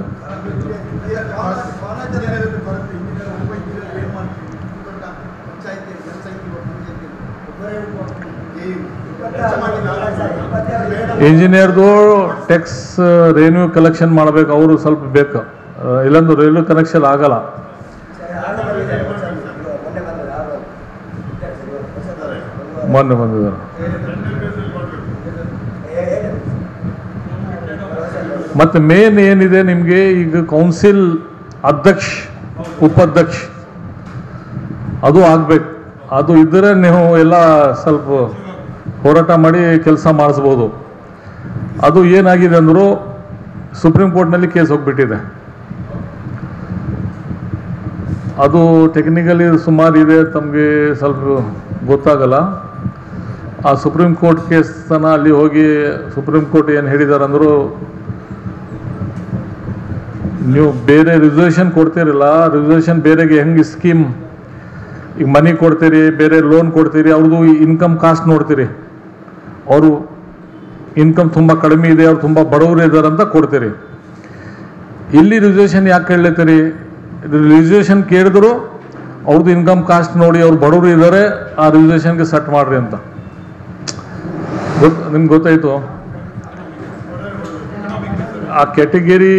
ಇಂಜಿನಿಯರ್ದು ಟ್ಯಾಕ್ಸ್ ರೆನ್ಯೂ ಕಲೆಕ್ಷನ್ ಮಾಡಬೇಕು ಅವರು ಸ್ವಲ್ಪ ಬೇಕು ಆ, ಇಲ್ಲಂದ್ರೆ ರೈಲ್ವೆ ಕನೆಕ್ಷನ್ ಆಗಲ್ಲ ಮೊನ್ನೆ ಬಂದಿದ್ದಾರೆ ಮತ್ತೆ ಮೇನ್ ಏನಿದೆ ನಿಮಗೆ ಈಗ ಕೌನ್ಸಿಲ್ ಅಧ್ಯಕ್ಷ ಉಪಾಧ್ಯಕ್ಷ ಅದು ಆಗ್ಬೇಕು ಅದು ಇದ್ದರೆ ನೀವು ಎಲ್ಲ ಸ್ವಲ್ಪ ಹೋರಾಟ ಮಾಡಿ ಕೆಲಸ ಮಾಡಿಸ್ಬೋದು ಅದು ಏನಾಗಿದೆ ಅಂದರೂ ಸುಪ್ರೀಂ ಕೋರ್ಟ್ನಲ್ಲಿ ಕೇಸ್ ಹೋಗ್ಬಿಟ್ಟಿದೆ ಅದು ಟೆಕ್ನಿಕಲಿ ಸುಮಾರು ಇದೆ ತಮಗೆ ಸ್ವಲ್ಪ ಗೊತ್ತಾಗಲ್ಲ ಆ ಸುಪ್ರೀಂ ಕೋರ್ಟ್ ಕೇಸ್ ತನ ಅಲ್ಲಿ ಹೋಗಿ ಸುಪ್ರೀಂ ಕೋರ್ಟ್ ಏನು ಹೇಳಿದ್ದಾರೆ ಅಂದರು ನೀವು ಬೇರೆ ರಿಸರ್ವೇಷನ್ ಕೊಡ್ತೀರಲ್ಲ ರಿಸರ್ವೇಷನ್ ಬೇರೆಗೆ ಹೆಂಗೆ ಸ್ಕೀಮ್ ಈಗ ಮನಿ ಕೊಡ್ತೀರಿ ಬೇರೆ ಲೋನ್ ಕೊಡ್ತೀರಿ ಅವ್ರದ್ದು ಇನ್ಕಮ್ ಕಾಸ್ಟ್ ನೋಡ್ತೀರಿ ಅವರು ಇನ್ಕಮ್ ತುಂಬ ಕಡಿಮೆ ಇದೆ ಅವ್ರು ತುಂಬ ಬಡವರು ಇದ್ದಾರೆ ಅಂತ ಕೊಡ್ತೀರಿ ಇಲ್ಲಿ ರಿಸರ್ವೇಷನ್ ಯಾಕೆ ಕೇಳತ್ತೀರಿ ರಿಸರ್ವೇಷನ್ ಕೇಳಿದ್ರು ಅವ್ರದ್ದು ಇನ್ಕಮ್ ಕಾಸ್ಟ್ ನೋಡಿ ಅವ್ರು ಬಡವರು ಇದ್ದಾರೆ ಆ ರಿಸರ್ವೇಷನ್ಗೆ ಸೆಟ್ ಮಾಡ್ರಿ ಅಂತ ಗೊತ್ತು ನಿಮ್ಗೆ ಗೊತ್ತಾಯ್ತು ಆ ಕೆಟಗರಿ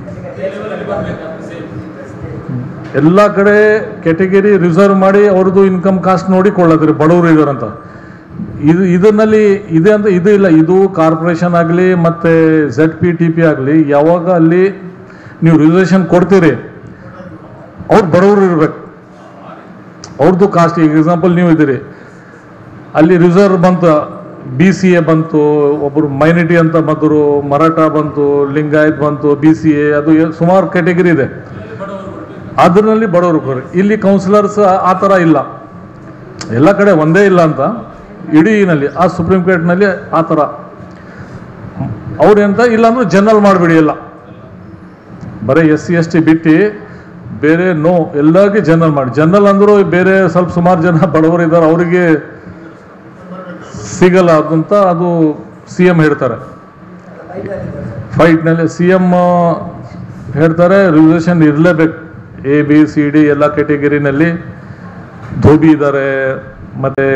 ಎಲ್ಲ ಕಡೆ ಕೆಟಗರಿ ರಿಸರ್ವ್ ಮಾಡಿ ಅವ್ರದ್ದು ಇನ್ಕಮ್ ಕಾಸ್ಟ್ ನೋಡಿ ಕೊಳ್ಳತ್ರಿ ಬಡವರು ಇದಾರಂತ ಇದು ಇದರಲ್ಲಿ ಇದೆ ಅಂತ ಇದು ಇಲ್ಲ ಇದು ಕಾರ್ಪೊರೇಷನ್ ಆಗಲಿ ಮತ್ತು ಝೆಡ್ ಪಿ ಟಿ ಪಿ ಆಗಲಿ ಯಾವಾಗ ಅಲ್ಲಿ ನೀವು ರಿಸರ್ವೇಷನ್ ಕೊಡ್ತೀರಿ ಅವ್ರು ಬಡವರು ಇರ್ಬೇಕು ಅವ್ರದ್ದು ಕಾಸ್ಟ್ ಈಗ ಎಕ್ಸಾಂಪಲ್ ನೀವು ಇದ್ದೀರಿ ಅಲ್ಲಿ ರಿಸರ್ವ್ ಬಂತು ಬಿ ಸಿ ಎ ಬಂತು ಒಬ್ಬರು ಮೈನಾರಿಟಿ ಅಂತ ಬಂದರು ಮರಾಠ ಬಂತು ಲಿಂಗಾಯತ್ ಬಂತು ಬಿ ಸಿ ಎ ಅದು ಎ- ಸುಮಾರು ಕೆಟಗರಿ ಇದೆ ಅದರಲ್ಲಿ ಬಡವರು ಬರೋರು. ಇಲ್ಲಿ ಕೌನ್ಸಿಲರ್ಸ್ ಆ ಥರ ಇಲ್ಲ ಎಲ್ಲ ಕಡೆ ಒಂದೇ ಇಲ್ಲ ಅಂತ ಇಡೀನಲ್ಲಿ ಆ ಸುಪ್ರೀಂ ಕೋರ್ಟ್ನಲ್ಲಿ ಆ ಥರ ಅವ್ರೆಂತ ಇಲ್ಲಾಂದ್ರೆ ಜನರಲ್ ಮಾಡಿಬಿಡಿ ಎಲ್ಲ ಬರೀ ಎಸ್ ಸಿ ಎಸ್ ಟಿ ಬಿಟ್ಟು ಬೇರೆ ನೋ ಎಲ್ಲರಿಗೆ ಜನರಲ್ ಮಾಡಿ ಜನರಲ್ ಅಂದರೂ ಬೇರೆ ಸ್ವಲ್ಪ ಸುಮಾರು ಜನ ಬಡವರು ಇದ್ದಾರೆ ಅವರಿಗೆ ಸಿಗಲ್ಲ ಅದಂತ ಅದು ಸಿ ಎಂ ಹೇಳ್ತಾರೆ ಫೈಟ್ನಲ್ಲಿ ಸಿ ಎಮ್ ಹೇಳ್ತಾರೆ ರಿಸರ್ವೇಷನ್ ಇರಲೇಬೇಕು ಎ ಬಿ ಸಿ ಡಿ ಎಲ್ಲ ಕೆಟಗರಿನಲ್ಲಿ ಧೋಬಿ ಇದ್ದಾರೆ ಮತ್ತು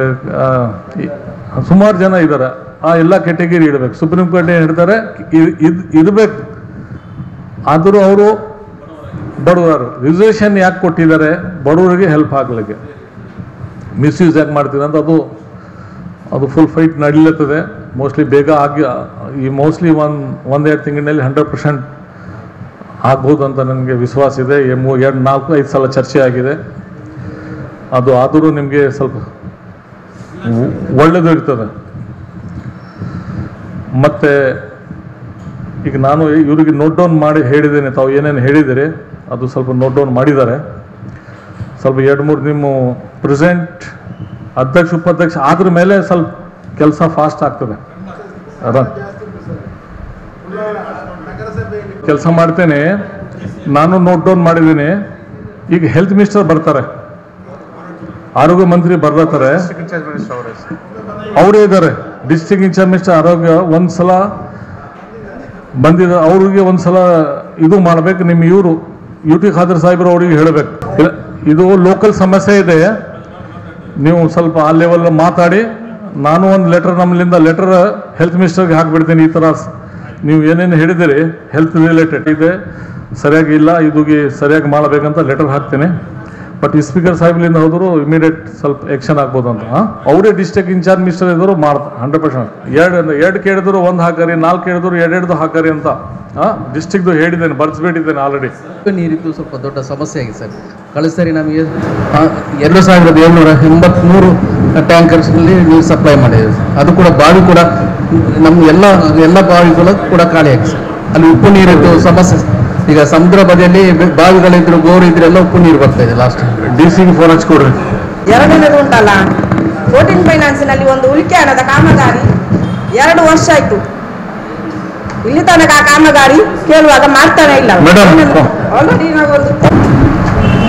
ಸುಮಾರು ಜನ ಇದ್ದಾರೆ ಆ ಎಲ್ಲ ಕೆಟಗರಿ ಇಡಬೇಕು ಸುಪ್ರೀಂ ಕೋರ್ಟ್ ಏನು ಹೇಳ್ತಾರೆ ಇ- ಇದ್ ಇರಬೇಕು ಆದರೂ ಅವರು ಬಡವರು ರಿಸರ್ವೇಷನ್ ಯಾಕೆ ಕೊಟ್ಟಿದ್ದಾರೆ ಬಡವರಿಗೆ ಹೆಲ್ಪ್ ಆಗ್ಲಿಕ್ಕೆ ಮಿಸ್ಯೂಸ್ ಯಾಕೆ ಮಾಡ್ತಿದ್ದಾರೆ ಅಂತ ಅದು ಅದು ಫುಲ್ ಫೈಟ್ ನಡೀಲತ್ತದೆ ಮೋಸ್ಟ್ಲಿ ಬೇಗ ಆಗಿ ಈ ಮೋಸ್ಟ್ಲಿ ಒಂದು ಒಂದೆರಡು ತಿಂಗಳಿನಲ್ಲಿ ಹಂಡ್ರೆಡ್ ಪರ್ಸೆಂಟ್ ಆಗ್ಬೋದು ಅಂತ ನನಗೆ ವಿಶ್ವಾಸ ಇದೆ ಈ ಮೂ ಎರಡು ನಾಲ್ಕು ಐದು ಸಲ ಚರ್ಚೆ ಆಗಿದೆ ಅದು ಆದರೂ ನಿಮಗೆ ಸ್ವಲ್ಪ ಒ- ಒಳ್ಳೆದು ಇರ್ತದೆ ಮತ್ತು ಈಗ ನಾನು ಇವರಿಗೆ ನೋಟ್ ಡೌನ್ ಮಾಡಿ ಹೇಳಿದ್ದೇನೆ ತಾವು ಏನೇನು ಹೇಳಿದಿರಿ ಅದು ಸ್ವಲ್ಪ ನೋಟ್ ಡೌನ್ ಮಾಡಿದ್ದಾರೆ ಸ್ವಲ್ಪ ಎರಡು ಮೂರು ನಿಮ್ಮ ಪ್ರೆಸೆಂಟ್ ಅಧ್ಯಕ್ಷ ಉಪಾಧ್ಯಕ್ಷ ಆದ್ರ ಮೇಲೆ ಸ್ವಲ್ಪ ಕೆಲಸ ಫಾಸ್ಟ್ ಆಗ್ತದೆ ಕೆಲಸ ಮಾಡ್ತೇನೆ ನಾನು ನೋಟ್ ಡೌನ್ ಮಾಡಿದ್ದೀನಿ ಈಗ ಹೆಲ್ತ್ ಮಿನಿಸ್ಟರ್ ಬರ್ತಾರೆ ಆರೋಗ್ಯ ಮಂತ್ರಿ ಬರ್ಲತ್ತಾರೆ ಇನ್ಚಾರ್ಜ್ ಮಿನಿಸ್ಟರ್ ಅವರೇ ಸರ್ ಅವರೇ ಇದ್ದಾರೆ ಡಿಸ್ಟ್ರಿಕ್ಟ್ ಇನ್ಚಾರ್ಜ್ ಮಿನಿಸ್ಟರ್ ಆರೋಗ್ಯ ಒಂದ್ಸಲ ಬಂದಿದ ಅವ್ರಿಗೆ ಒಂದ್ಸಲ ಇದು ಮಾಡ್ಬೇಕು ನಿಮ್ಮ ಇವರು ಯು ಟಿ ಖಾದರ್ ಸಾಹೇಬ್ರು ಅವ್ರಿಗೆ ಹೇಳಬೇಕು ಇಲ್ಲ ಇದು ಲೋಕಲ್ ಸಮಸ್ಯೆ ಇದೆ ನೀವು ಸ್ವಲ್ಪ ಆ ಲೆವೆಲ್ ಮಾತಾಡಿ ನಾನು ಒಂದು ಲೆಟರ್ ನಮ್ಮಲ್ಲಿಂದ ಲೆಟರ್ ಹೆಲ್ತ್ ಮಿನಿಸ್ಟರ್ಗೆ ಹಾಕ್ಬಿಡ್ತೀನಿ ಈ ಥರ ಸ್- ನೀವು ಏನೇನು ಹೇಳಿದಿರಿ ಹೆಲ್ತ್ ರಿಲೇಟೆಡ್ ಇದೆ ಸರಿಯಾಗಿ ಇಲ್ಲ ಇದುಗೆ ಸರಿಯಾಗಿ ಮಾಡಬೇಕಂತ ಲೆಟರ್ ಹಾಕ್ತೀನಿ ಬಟ್ ಈ ಸ್ಪೀಕರ್ ಸಾಹೇಬ್ಲಿಂದ ಹೋದ್ರು ಇಮಿಡಿಯೇಟ್ ಸ್ವಲ್ಪ ಆಕ್ಷನ್ ಆಗ್ಬೋದು ಅಂತ ಹಾಂ ಅವರೇ ಡಿಸ್ಟ್ರಿಕ್ಟ್ ಇನ್ಚಾರ್ಜ್ ಮಿನಿಸ್ಟರ್ ಇದ್ರು ಮಾಡ್ತಾರೆ ಹಂಡ್ರೆಡ್ ಪರ್ಸೆಂಟ್ ಎರಡು ಎರಡು ಕೇಳಿದ್ರು ಒಂದು ಹಾಕರಿ ನಾಲ್ಕು ಕೇಳಿದ್ರು ಎರಡೆರಡು ಹಾಕರಿ ಅಂತ ಹಾಂ ಡಿಸ್ಟ್ರಿಕ್ದು ಹೇಳಿದ್ದೇನೆ ಬರ್ಸ್ಬಿಟ್ಟಿದ್ದೇನೆ ಆಲ್ರೆಡಿ ನೀರಿದ್ದು ಸ್ವಲ್ಪ ದೊಡ್ಡ ಸಮಸ್ಯೆ ಆಗಿದೆ ಸರ್ ಕಳೆದ ಸರಿ ನಮಗೆ ಆ, ಎರಡು ಸಾವಿರದ ಏಳ್ನೂರ ಎಂಬತ್ಮೂರು ಟ್ಯಾಂಕರ್ಸ್ನಲ್ಲಿ ನೀರು ಸಪ್ಲೈ ಮಾಡಿದೆ ಅದು ಕೂಡ ಬಾವಿ ಕೂಡ ನಮ್ಮ ಎಲ್ಲ ಎಲ್ಲ ಬಾವಿಗಳು ಕೂಡ ಖಾಲಿಯಾಗಿದೆ ಸರ್ ಅಲ್ಲಿ ಉಪ್ಪು ನೀರಿದ್ದು ಸಮಸ್ಯೆ ಈಗ ಸಮುದ್ರ ಬದಿಯಲ್ಲಿ ಬೆ- ಬಾವಿಗಳಿದ್ರು ಬೋರ್ ಇದ್ರೆ ಎಲ್ಲ ಉಪ್ಪು ನೀರು ಬರ್ತಾ ಇದೆ ಲಾಸ್ಟ್ ಡಿ ಸಿಗೆ ಫೋನ್ ಹಚ್ಕೊಡ್ರಿ ಎರಡನೇದು ಉಂಟಲ್ಲ ಫೋರ್ಟೀನ್ ಫೈನಾನ್ಸಿನಲ್ಲಿ ಒಂದು ಉಳಿಕೆ ಹಣದ ಕಾಮಗಾರಿ ಎರಡು ವರ್ಷ ಆಯ್ತು ಇಲ್ಲಿ ತನಕ ಆ ಕಾಮಗಾರಿ ಕೇಳುವಾಗ ಮಾಡ್ತಾನೆ ಇಲ್ಲ Madam. ಆಲ್ರೆಡಿ ನಾವೊಂದು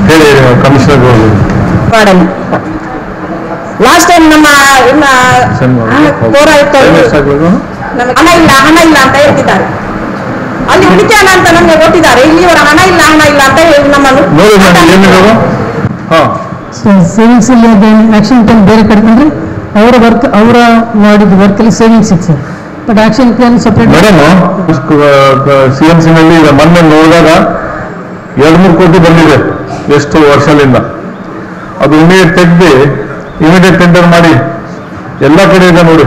ಹೇಳಿ ಕಮಿಷನರ್ ಮಾಡಲಿ ಲಾಸ್ಟ್ ಟೈಮ್ ನಮ್ಮ ಇನ್ನ ಪೌರಾಯುಕ್ತರು ನಮಗೆ ಹಣ ಇಲ್ಲ ಹಣ ಇಲ್ಲ ಅಂತ ಹೇಳ್ತಿದ್ದಾರೆ ಅಲ್ಲಿ ಉಳಿಕೆ ಹಣ ಅಂತ ನಮಗೆ ಕೊಟ್ಟಿದ್ದಾರೆ ಇಲ್ಲಿವರ ಹಣ ಇಲ್ಲ ಹಣ ಇಲ್ಲ ಅಂತ ಹೇಳಿ ನಮ್ಮನ್ನು ನೋಡಿ ಮೇಡಮ್ ಏನಿರೋದು ಹಾ ಸೇವಿಂಗ್ಸ್ ಅಲ್ಲಿ ಆಕ್ಷನ್ ಪ್ಲಾನ್ ಬೇರೆ ಕಟ್ಕೊಂಡ್ರೆ ಅವರ ವರ್ಕ್ ಅವರ ಮಾಡಿದ ವರ್ಕಲ್ಲಿ ಸೇವಿಂಗ್ಸ್ ಇತ್ತು sir but action plan separate madam C M ಸಿನಲ್ಲಿ ಈಗ ಮೊನ್ನೆ ನೋಡಿದಾಗ ಎರಡು ಮೂರು ಕೋಟಿ ಬಂದಿದೆ ಎಷ್ಟು ವರ್ಷದಿಂದ ಅದು ಇಮಿಡಿಯೇಟ್ ತೆಗ್ದು ಇಮಿಡಿಯೇಟ್ ಟೆಂಡರ್ ಮಾಡಿ ಎಲ್ಲ ಕಡೆ ಇದೆ ನೋಡಿ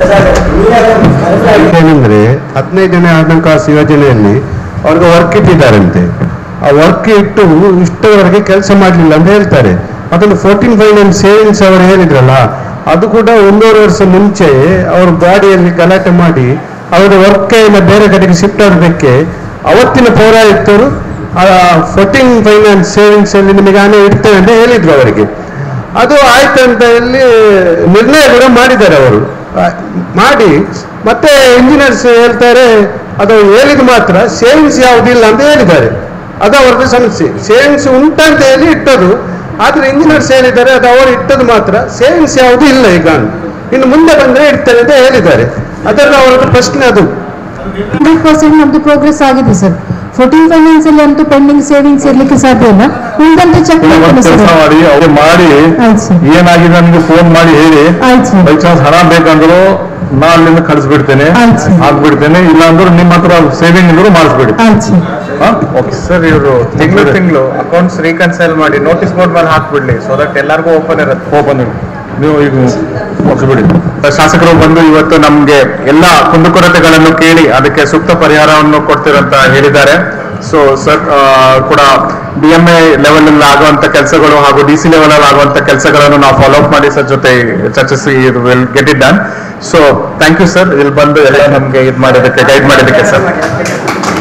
ಏನಂದ್ರೆ ಹದಿನೈದು ಜನ ಹಣಕಾಸು ಯೋಜನೆಯಲ್ಲಿ ಅವ್ರಿಗೆ ವರ್ಕ್ ಇಟ್ಟಿದ್ದಾರಂತೆ ಆ ವರ್ಕ್ ಇಟ್ಟು ಇಷ್ಟವರೆಗೆ ಕೆಲಸ ಮಾಡಲಿಲ್ಲ ಅಂತ ಹೇಳ್ತಾರೆ ಅದನ್ನು ಫೋರ್ಟೀನ್ ಫೈನಾನ್ಸ್ ಸೇವಿಂಗ್ಸ್ ಅವರು ಹೇಳಿದ್ರಲ್ಲ ಅದು ಕೂಡ ಒಂದೂವರೆ ವರ್ಷ ಮುಂಚೆ ಅವ್ರ ಗಾಡಿಯಲ್ಲಿ ಗಲಾಟೆ ಮಾಡಿ ಅವರ ವರ್ಕ್ ಎಲ್ಲ ಬೇರೆ ಕಡೆಗೆ ಶಿಫ್ಟ್ ಆಗೋದಕ್ಕೆ ಅವತ್ತಿನ ಪೌರಾಯುಕ್ತರು ಫೋರ್ಟೀನ್ ಫೈನಾನ್ಸ್ ಸೇವಿಂಗ್ಸ್ ಅಲ್ಲಿ ನಿಮಗೆ ಹಣ ಇಡ್ತೇವೆ ಅಂತ ಹೇಳಿದ್ರು ಅವರಿಗೆ ಅದು ಆಯ್ತು ಅಂತ ಹೇಳಿ ನಿರ್ಣಯ ಕೂಡ ಮಾಡಿದ್ದಾರೆ ಅವರು ಆ, ಮಾಡಿ ಮತ್ತೆ ಇಂಜಿನಿಯರ್ಸ್ ಹೇಳ್ತಾರೆ ಅದು ಹೇಳಿದ ಮಾತ್ರ ಸೇವಿಂಗ್ಸ್ ಯಾವುದಿಲ್ಲ ಅಂತ ಹೇಳಿದ್ದಾರೆ ಅದು ಅವರದ್ದು ಸಮಸ್ಯೆ ಸೇವಿಂಗ್ಸ್ ಉಂಟಂತ ಹೇಳಿ ಇಟ್ಟದು ಆದ್ರೆ ಇಂಜಿನಿಯರ್ಸ್ ಹೇಳಿದ್ದಾರೆ ಅದು ಅವರು ಇಟ್ಟದು ಮಾತ್ರ ಸೇವಿಂಗ್ಸ್ ಯಾವುದು ಇಲ್ಲ ಈಗ ಇನ್ನು ಮುಂದೆ ಬಂದ್ರೆ ಇಡ್ತಾರೆ ಅಂತ ಹೇಳಿದ್ದಾರೆ ಅದರ ಅವರದ್ದು ಪ್ರಶ್ನೆ ಅದು ಹಂಡ್ರೆಡ್ ಪರ್ಸೆಂಟ್ ನಮ್ದು ಪ್ರೋಗ್ರೆಸ್ ಆಗಿದೆ ಸರ್ ಫೋರ್ಟೀನ್ ಫೈನಾನ್ಸ್ ಅಲ್ಲಿ ಅಂತೂ ಪೆಂಡಿಂಗ್ ಸೇವಿಂಗ್ಸ್ ಇರ್ಲಿಕ್ಕೆ ಸಾಧ್ಯ ಇಲ್ಲ ಉಳಿದಂತೆ ಚೆಕ್ ಒಂದು ಮಾಡ್ತೀನಿ ಕೆಲಸ ಸರ್ ಮಾಡಿ ಅವ್ರು ಮಾಡಿ ಏನಾಗಿದೆ ನನಗೆ ಫೋನ್ ಮಾಡಿ ಹೇಳಿ ಬೈ ಚಾನ್ಸ್ ಹಣ ಬೇಕಂದ್ರು ನಾ ಅಲ್ಲಿಂದ ಕಳಿಸ್ಬಿಡ್ತೇನೆ ಹಾಕ್ಬಿಡ್ತೇನೆ ಇಲ್ಲ ಅಂದ್ರೆ ನಿಮ್ಮ ಹತ್ರ ಸೇವಿಂಗ್ ಇದ್ರು ಮಾಡಿಸ್ಬಿಡಿ ಸರ್ ಇವರು ತಿಂಗಳು ತಿಂಗಳು ಅಕೌಂಟ್ಸ್ ರೀಕನ್ಸೈಲ್ ಮಾಡಿ ನೋಟಿಸ್ ಬೋರ್ಡ್ ಮೇಲೆ ಹಾಕ್ಬಿಡ್ಲಿ ಸೊ ದಟ್ ಎಲ್ಲರಿಗೂ ಓಪನ್ ಇರುತ್ತೆ ಓಪನ್ ನೀವು ಈಗ ಮುಗಿಸ್ಬಿಡಿ ಶಾಸಕರು ಬಂದು ಇವತ್ತು ನಮ್ಗೆ ಎಲ್ಲ ಕುಂದುಕೊರತೆಗಳನ್ನು ಕೇಳಿ ಅದಕ್ಕೆ ಸೂಕ್ತ ಪರಿಹಾರವನ್ನು ಕೊಡ್ತಿರಂತ ಹೇಳಿದ್ದಾರೆ ಸೊ ಸರ್ ಕೂಡ ಡಿ ಎಂ ಎ ಲೆವೆಲ್ ಅಲ್ಲಿ ಆಗುವಂತ ಕೆಲಸಗಳು ಹಾಗೂ ಡಿ ಸಿ ಲೆವೆಲ್ ಅಲ್ಲಿ ಆಗುವಂತ ಕೆಲಸಗಳನ್ನು ನಾವು ಫಾಲೋ ಅಪ್ ಮಾಡಿ ಸರ್ ಜೊತೆ ಚರ್ಚಿಸಿ will get it done so thank you sir ಇಲ್ಲಿ ಬಂದು ಎಲ್ಲ ನಮ್ಗೆ ಇದು ಮಾಡೋದಕ್ಕೆ ಗೈಡ್ ಮಾಡೋದಕ್ಕೆ ಸರ್